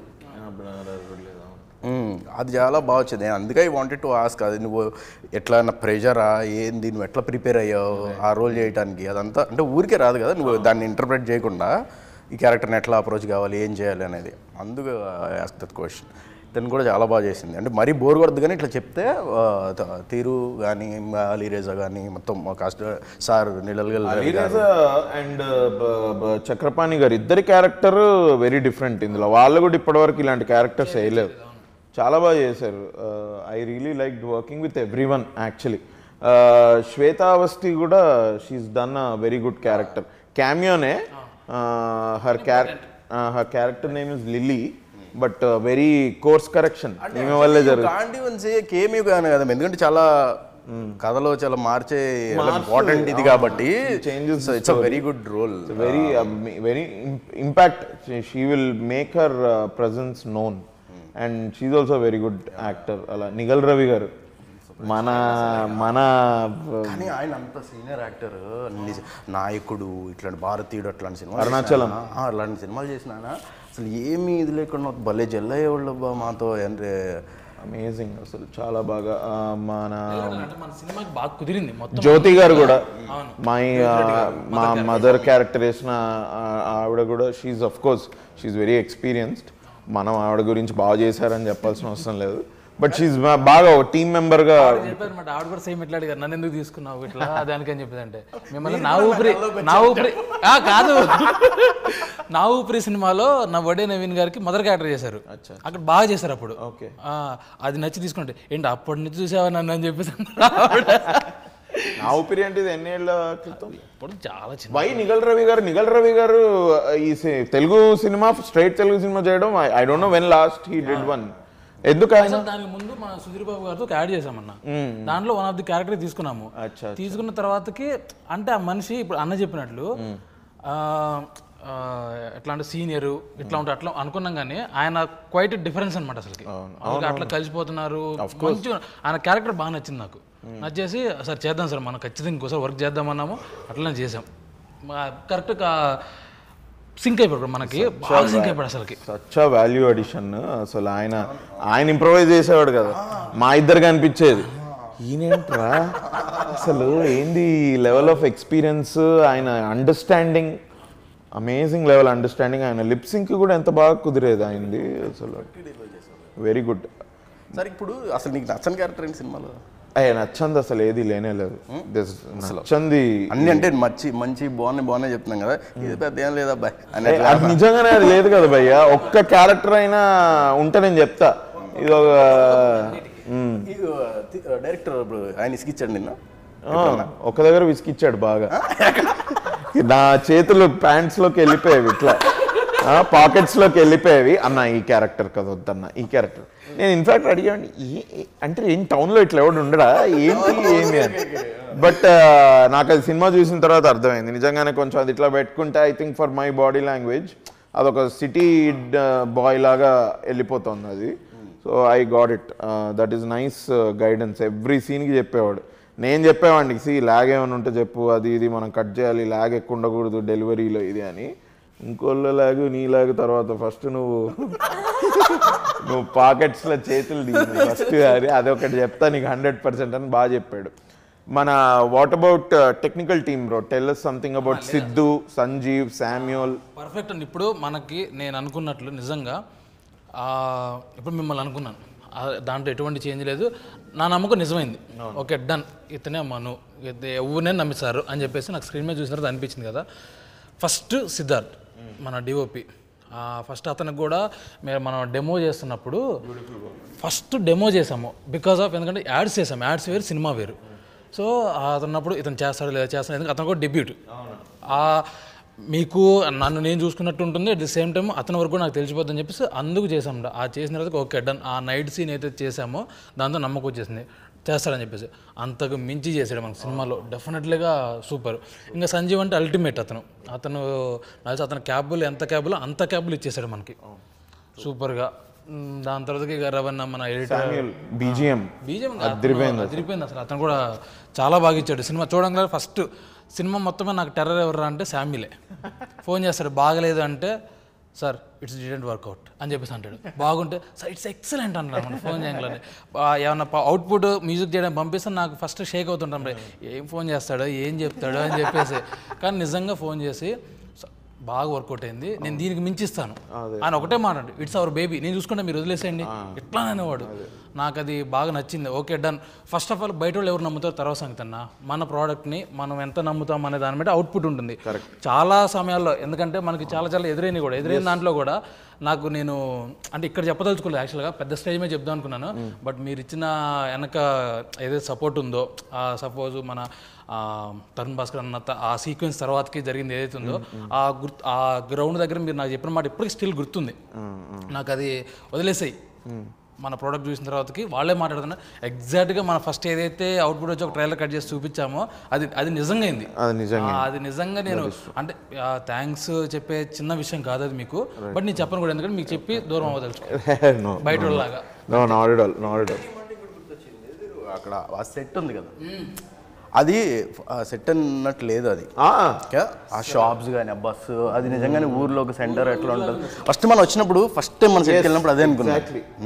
మ్మ్. అది చాలా బాగా వచ్చింది నేను అందుకే ఐ వాంటెడ్ టు ఆస్క్ అది నువ్వు ఎట్లా నా ప్రెషరా ఏంది నువ్వు ఎట్లా ప్రిపేర్ అయ్యావు ఆ రోల్ చేయడానికి అదంతా అంటే ఊరికే రాదు కదా నువ్వు దాన్ని ఇంటర్ప్రిట్ చేయకుండా ఈ క్యారెక్టర్ని ఎట్లా అప్రోచ్ కావాలి ఏం చేయాలి అనేది అందుకు ఆస్క్ దట్ క్వశ్చన్ తను కూడా చాలా బాగా చేసింది అంటే మరీ బోర్ కొడదు కానీ ఇట్లా చెప్తే ఆ, త- తీరు కానీ అలీరేజా కానీ మొత్తం మా కాస్ట్ సార్ నిలగల్ అలీరాజా అండ్ చక్రపాణి గారు ఇద్దరి క్యారెక్టర్ వెరీ డిఫరెంట్ ఇందులో వాళ్ళు కూడా ఇప్పటివరకు ఇలాంటి క్యారెక్టర్స్ వేయలేదు చాలా బాగా చేశారు I really like working with every one actually Shweta Avasthi కూడా she's done a very good character క్యామియోనే హర్ క్యారె her character name is Lily but very course correction ఈమె వల్లే జరుగుతుంది కాంటి వన్సే కేమీ కానీ కదా ఎందుకంటే చాలా కథలో చాలా మార్చే ఇంపార్టెంట్ ఇది కాబట్టి Changes it's a very good role very very impact she will make her presence known and she's also very good actor అలా నిగల్ రవి గారు మన మన కానీ ఆయన అంత సీనియర్ యాక్టర్ నాయకుడు ఇట్లాంటి భారతీయుడు అట్లాంటి సినిమా అరుణాచలం. అలాంటి సినిమాలు చేసిన ఆయన అసలు ఏమీ ఇది లేకుండా భలే జల్లయ్యేవాళ్ళు అబ్బా మాతో అంటే అమేజింగ్ అసలు చాలా బాగా ఆ, మన అంటే మన సినిమాకి బాగా కుదిరింది మొత్తం జ్యోతి గారు కూడా మై మా మదర్ క్యారెక్టర్ వేసిన ఆ- ఆవిడ కూడా she's of course she's very experienced మనం ఆవిడ గురించి బాగా చేశారని చెప్పాల్సిన అవసరం లేదు బట్ షీఈ్ బాగా టీమ్ మెంబర్గా చెప్పారు అనమాట ఆవిడ కూడా సేమ్ ఇట్లా అడిగారు నన్ను ఎందుకు తీసుకున్నావు ఇట్లా దానికని చెప్పేదంటే మిమ్మల్ని నా ఊపిరి నా ఊపిరి ఆ, కాదు నా ఊపిరి సినిమాలో నా వడే నవీన్ గారికి మదర్ క్యారెక్టర్ చేశారు అక్కడ బాగా చేశారు అప్పుడు Okay. ఆ, అది నచ్చి తీసుకుంటే ఏంటి అప్పటి నుంచి చూసావా నన్ను అని చెప్పేసి అన్నారు ఆవిడ. నా ఊపిరి అంటే ఇది ఎన్నేళ్ల క్రితం అప్పుడు చాలా చిన్న వై నిగల్ రవి గారు నిగల్ రవి గారు ఈ సి- తెలుగు సినిమా స్ట్రైట్ తెలుగు సినిమా చేయడం I don't know when last he did one ఎందుకు ఆయన అసలు దానికి ముందు మన సుధీర్ బాబు గారితో యాడ్ చేసామన్న దాంట్లో వన్ ఆఫ్ ది క్యారెక్టర్ తీసుకున్నాము అచ్చా, తీసుకున్న తర్వాతకి అంటే ఆ మనిషి ఇప్పుడు అన్న చెప్పినట్లు ఆ, ఆ, ఎట్లా అంటే సీనియర్ ఇట్లా ఉంటే అట్లా అనుకున్నాం కానీ ఆయన క్వైట్ డిఫరెన్స్ అనమాట అసలుకి వాళ్ళకి అట్లా కలిసిపోతున్నారు మంచిగా ఆయన క్యారెక్టర్ బాగా నచ్చింది నాకు నచ్చేసి సార్ చేద్దాం సార్ మనం ఖచ్చితంగా ఇంకోసారి వర్క్ చేద్దామన్నాము అట్లనే చేసాం కరెక్ట్గా సింక్ అయిపోయాడు మనకి బాగా సింక్ అయిపోయాడు అసలుకి సచ్ వాల్యూ అడిషన్ అసలు ఆయన ఆయన ఇంప్రొవైజ్ చేసేవాడు కదా మా ఇద్దరికి అనిపించేది ఈయనేంట్రా అసలు ఏంది లెవెల్ ఆఫ్ ఎక్స్పీరియన్స్ ఆయన అండర్స్టాండింగ్ అమేజింగ్ లెవెల్ అండర్స్టాండింగ్ ఆయన లిప్సింగ్ కూడా ఎంత బాగా కుదిరేది ఆయనది అసలు వెరీ గుడ్ సరే ఇప్పుడు అసలు నీకు నచ్చని క్యారెక్టర్ ఏంటి సినిమాలో అయ్యా నచ్చంది అసలు ఏది లేనే లేదు This నచ్చంది అన్ని అంటే మంచి మంచి బాగున్నాయి బాగున్నాయి చెప్తున్నాం కదా ఇది పెద్ద ఏం లేదా అబ్బాయి అని ఏ, అది నిజంగానే అది లేదు కదా భయ్య ఒక్క క్యారెక్టర్ అయినా ఉంటే నేను చెప్తా ఇది ఒక మ్, డైరెక్టర్ ఇప్పుడు ఆయన ఇసుకిచ్చాడు నిన్న ఆ, ఒక దగ్గర విసికిచ్చాడు బాగా నా చేతులు ప్యాంట్స్ లోకి వెళ్ళిపోయేవి ఇట్లా పాకెట్స్ లోకి వెళ్ళిపోయేవి అన్న ఈ క్యారెక్టర్ కదా వద్దన్న ఈ క్యారెక్టర్ నేను ఇన్ఫాక్ట్ అడిగాను "ఏ- ఏ- అంటే ఏం టౌన్ లో ఇట్లా ఎవడు ఉండడా ఏంటి ఏంది అని బట్ నాకు అది సినిమా చూసిన తర్వాత అర్థమైంది నిజంగానే కొంచెం అది ఇట్లా పెట్టుకుంటే I think for my body language అదొక సిటీ బాయ్ లాగా వెళ్ళిపోతుంది అది so I got it that is nice guidance every సీన్కి చెప్పేవాడు నేను చెప్పేవాడిని సి ల్యాగ్ ఏమైనా ఉంటే చెప్పు అది ఇది మనం కట్ చేయాలి ల్యాగ్ ఎక్కువ ఉండకూడదు డెలివరీలో ఇది అని ఇంకోళ్ళ లాగ్ నీ లాగ్ తర్వాత ఫస్ట్ నువ్వు నువ్వు పాకెట్స్లో చేతులు తీసి ఫస్ట్ అది అదొకటి చెప్తా నీకు హండ్రెడ్ పర్సెంట్ అని బాగా చెప్పాడు మన what about technical team bro tell something about Siddhu Sanjeev Samuel perfect అండి ఇప్పుడు మనకి నేను అనుకున్నట్లు నిజంగా ఆ, ఇప్పుడు మిమ్మల్ని అనుకున్నాను ఆ, దాంట్లో ఎటువంటి చేంజ్ లేదు నా నమ్మకం నిజమైంది ఓకే డన్ ఇతనే మను ఇది ఎవరినే నమ్మిస్తారు అని చెప్పేసి నాకు స్క్రీన్ మీద చూసిన తర్వాత అనిపించింది కదా ఫస్ట్ సిద్ధార్థ్ మన డిఓపి ఫస్ట్ అతనికి కూడా మేము మనం డెమో చేస్తున్నప్పుడు ఫస్ట్ డెమో చేసాము బికాస్ ఆఫ్ ఎందుకంటే యాడ్స్ చేసాము యాడ్స్ వేరు సినిమా వేరు సో అతన్నప్పుడు ఇతను చేస్తాడు లేదా చేస్తాడు ఎందుకంటే అతను కూడా డెబ్యూట్ మీకు నన్ను నేను చూసుకున్నట్టు ఉంటుంది అట్ ది సేమ్ టైం అతని వరకు కూడా నాకు తెలిసిపోద్దని చెప్పేసి అందుకు చేసాం ఆ చేసిన తర్వాత ఓకే డన్ ఆ నైట్ సీన్ అయితే చేసామో దాంతో నమ్మకం వచ్చేసింది చేస్తాడని చెప్పేసి అంతకు మించి చేశాడు మనకు సినిమాలో డెఫినెట్లీగా సూపర్ ఇంకా సంజీవ్ అంటే అల్టిమేట్ అతను అతను నాకు తెలిసి అతని క్యాబులు ఎంత క్యాబులు అంత క్యాబులు ఇచ్చేసాడు మనకి సూపర్గా మ్, దాని తర్వాత ఇక రవణ మన ఎడిటర్ శామ్యూల్ బీజిఎం బీజం అదిరిపోయింది అదిరిపోయింది అసలు అతను కూడా చాలా బాగా ఇచ్చాడు సినిమా చూడంగానే ఫస్ట్ సినిమా మొత్తమే నాకు టెర్రర్ ఎవరు అంటే శామ్యులే ఫోన్ చేస్తాడు బాగలేదు అంటే సార్ ఇట్స్ డిడెంట్ వర్కౌట్ అని చెప్పేసి అంటాడు బాగుంటే సార్ ఇట్స్ ఎక్సలెంట్ అంటాడు మనం ఫోన్ చేయగలని ఏమన్నా అవుట్పుట్ మ్యూజిక్ చేయడం పంపిస్తే నాకు ఫస్ట్ షేక్ అవుతుంటాం రే ఏం ఫోన్ చేస్తాడో ఏం చెప్తాడో అని చెప్పేసి కానీ నిజంగా ఫోన్ చేసి "స- బాగా వర్కౌట్ అయింది నేను దీనికి మించిస్తాను ఆయన ఒకటే మాట అండి ఇట్స్ అవర్ బేబీ నేను చూసుకుంటే మీరు వదిలేసేయండి ఇట్లా అనేవాడు నాకు అది బాగా నచ్చింది okay done first of all బయట వాళ్ళు ఎవరు నమ్ముతారు తర్వాత సంగతి అన్న మన ప్రోడక్ట్ని మనం ఎంత నమ్ముతాం అనే దాని మీద అవుట్పుట్ ఉంటుంది చాలా సమయాల్లో ఎందుకంటే మనకి చాలా చాలా ఎదురైనవి కూడా ఎదురైన దాంట్లో కూడా నాకు నేను అంటే ఇక్కడ చెప్పదలుచుకోలేదు యాక్చువల్గా పెద్ద స్టేజ్ మీద చెప్దాం అనుకున్నాను బట్ మీరు ఇచ్చిన వెనక ఏదైతే సపోర్ట్ ఉందో ఆ సపోజ్ మన ఆ, తరుణ్ భాస్కర్ అన్న త- ఆ సీక్వెన్స్ తర్వాతకి జరిగింది ఏదైతే ఉందో ఆ గుర్తు ఆ గ్రౌండ్ దగ్గర మీరు నాకు చెప్పిన మాట ఇప్పటికీ స్టిల్ గుర్తుంది నాకు అది వదిలేసాయి మన ప్రోడక్ట్ చూసిన తర్వాతకి వాళ్ళే మాట్లాడుతున్నారు ఎగ్జాక్ట్గా మన ఫస్ట్ ఏదైతే అవుట్పుట్ వచ్చి ఒక ట్రైలర్ కట్ చేసి చూపించామో అది అది నిజంగా అయింది అది నిజంగా ఆ, అది నిజంగా నేను అంటే థ్యాంక్స్ చెప్పే చిన్న విషయం కాదు అది మీకు బట్ నేను చెప్పను కూడా ఎందుకంటే మీకు చెప్పి దూరం అవ్వదలుచుకో నో బయట వాళ్ళలాగా no not all not all అక్కడ ఆ సెట్ ఉంది కదా అది సెట్ అన్నట్టు లేదు అది ఓకే? ఆ షాప్స్ కానీ ఆ బస్సు అది నిజంగానే ఊర్లో ఒక సెంటర్ ఎట్లా ఉంటుంది ఫస్ట్ మనం వచ్చినప్పుడు ఫస్ట్ టైం మనం సెట్కి వెళ్ళినప్పుడు అదే అనుకున్నాం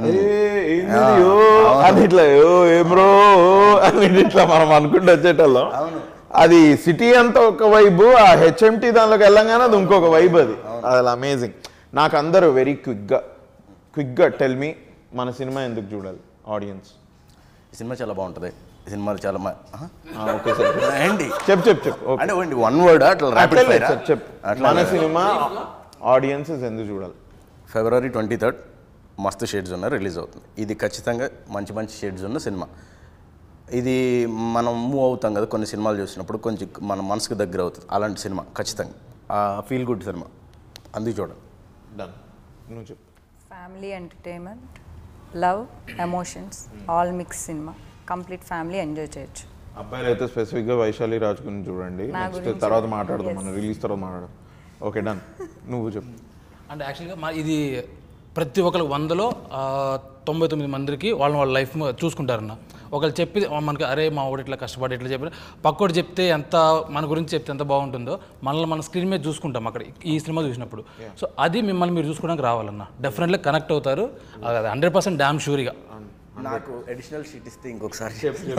అని ఇట్లా యో ఏం బ్రో అని ఇట్లా మనం అనుకుంటూ వచ్చేటోళ్ళం అది సిటీ అంతా ఒక వైబ్ ఆ హెచ్ఎంటి దానిలోకి వెళ్ళంగానే అది ఇంకొక వైబ్ అది అది అమేజింగ్ నాకు అందరూ వెరీ క్విక్గా క్విక్గా టెల్ మీ మన సినిమా ఎందుకు చూడాలి ఆడియన్స్ ఈ సినిమా చాలా బాగుంటుంది ఈ సినిమా చాలా మ- ఆహా. ఓకే సార్ ఏంటి చెప్పు చెప్పు చెప్పు ఓకే అంటే ఓన్లీ వన్ వర్డ్ అట్లా ర్యాపిడ్ ఫైర్ సార్ చెప్పు మన సినిమా ఆడియన్సెస్ ఎందుకు చూడాలి February twenty third Masthu shades ఉన్న రిలీజ్ అవుతుంది ఇది ఖచ్చితంగా మంచి మంచి షేడ్స్ ఉన్న సినిమా ఇది మనం మూవ్ అవుతాం కదా కొన్ని సినిమాలు చూసినప్పుడు కొంచెం మన మనసుకు దగ్గర అవుతుంది అలాంటి సినిమా ఖచ్చితంగా ఫీల్ గుడ్ సినిమా అందుకు చూడండి డన్ నువ్వు చెప్పు family entertainment love emotions all mix సినిమా కంప్లీట్ ఫ్యామిలీ ఎంజాయ్ చేయొచ్చు అబ్బాయిలు అయితే స్పెసిఫిక్గా వైశాలి రాజ్ గురించి చూడండి నా నెక్స్ట్ గురించి తర్వాత మాట్లాడదాం మనం రిలీజ్ తర్వాత మాట్లాడదాం ఓకే డన్ నువ్వు చెప్పు అంటే యాక్చువల్గా మా ఇది ప్రతి ఒక్కరికి వందలో ఆ, తొంభై తొమ్మిది మందికి వాళ్ళని వాళ్ళ లైఫ్ చూసుకుంటారన్న ఒకళ్ళు చెప్పి మనకి అరే మా వాడు ఇట్లా కష్టపడి ఇట్లా చెప్పి పక్కోడు చెప్తే ఎంత మన గురించి చెప్తే ఎంత బాగుంటుందో మనల్ని మన స్క్రీన్ మీద చూసుకుంటాం అక్కడ ఈ సినిమా చూసినప్పుడు సో అది మిమ్మల్ని మీరు చూసుకోవడానికి రావాలన్న డెఫినెట్లీ కనెక్ట్ అవుతారు అది హండ్రెడ్ పర్సెంట్ డ్యామ్ షూరిగా నాకు అడిషనల్ షీట్ ఇస్తే ఇంకొకసారి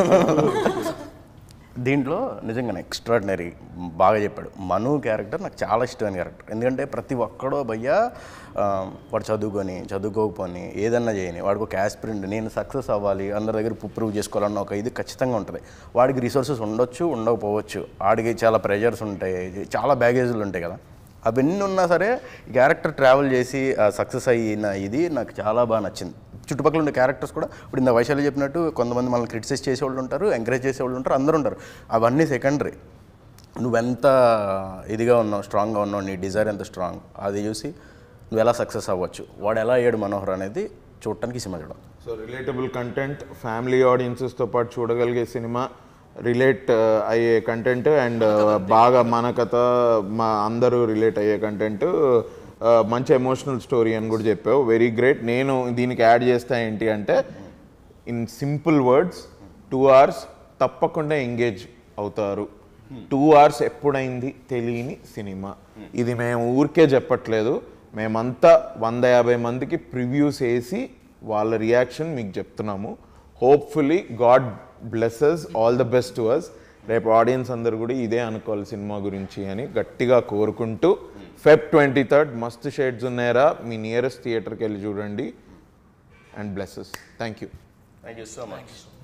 దీంట్లో నిజంగానే ఎక్స్ట్రాడినరీ బాగా చెప్పాడు మను క్యారెక్టర్ నాకు చాలా ఇష్టమైన క్యారెక్టర్ ఎందుకంటే ప్రతి ఒక్కడో భయ్యా ఆ, వాడు చదువుకొని చదువుకోకపోని ఏదన్నా చేయని వాడికి ఒక యాస్పిరెంట్ నేను సక్సెస్ అవ్వాలి అందరి దగ్గర ప్రూవ్ చేసుకోవాలన్న ఒక ఇది ఖచ్చితంగా ఉంటుంది వాడికి రిసోర్సెస్ ఉండొచ్చు ఉండకపోవచ్చు వాడికి చాలా ప్రెషర్స్ ఉంటాయి చాలా బ్యాగేజ్లు ఉంటాయి కదా అవన్నీ ఉన్నా సరే ఈ క్యారెక్టర్ ట్రావెల్ చేసి సక్సెస్ అయిన ఇది నాకు చాలా బాగా నచ్చింది చుట్టుపక్కల ఉండే క్యారెక్టర్స్ కూడా ఇప్పుడు ఇంత వైశాలి చెప్పినట్టు కొంతమంది మనల్ని క్రిటిసైజ్ చేసేవాళ్ళు ఉంటారు ఎంకరేజ్ చేసేవాళ్ళు ఉంటారు అందరూ ఉంటారు అవన్నీ సెకండరీ నువ్వెంత ఇదిగా ఉన్నావు స్ట్రాంగ్గా ఉన్నావు నీ డిజైర్ ఎంత స్ట్రాంగ్ అది చూసి నువ్వు ఎలా సక్సెస్ అవ్వచ్చు వాడు ఎలా అయ్యాడు మనోహర్ అనేది చూడటానికి ఈ సినిమా చూడాలి సో రిలేటబుల్ కంటెంట్ ఫ్యామిలీ ఆడియన్సెస్తో పాటు చూడగలిగే సినిమా రిలేట్ అయ్యే కంటెంట్ అండ్ బాగా మన కథ మా అందరూ రిలేట్ అయ్యే కంటెంట్ మంచి ఎమోషనల్ స్టోరీ అని కూడా చెప్పావు వెరీ గ్రేట్ నేను దీనికి యాడ్ చేస్తా ఏంటి అంటే in simple words two hours తప్పకుండా ఎంగేజ్ అవుతారు టూ అవర్స్ ఎప్పుడైంది తెలియని సినిమా ఇది మేము ఊరికే చెప్పట్లేదు మేమంతా వంద యాభై మందికి ప్రివ్యూస్ వేసి వాళ్ళ రియాక్షన్ మీకు చెప్తున్నాము hopefully God blesses all the best to us రేపు ఆడియన్స్ అందరు కూడా ఇదే అనుకోవాలి సినిమా గురించి అని గట్టిగా కోరుకుంటూ Feb twenty third Masthu shades ఉన్నాయరా మీ నియరెస్ట్ థియేటర్కి వెళ్ళి చూడండి and blesses thank you thank you so much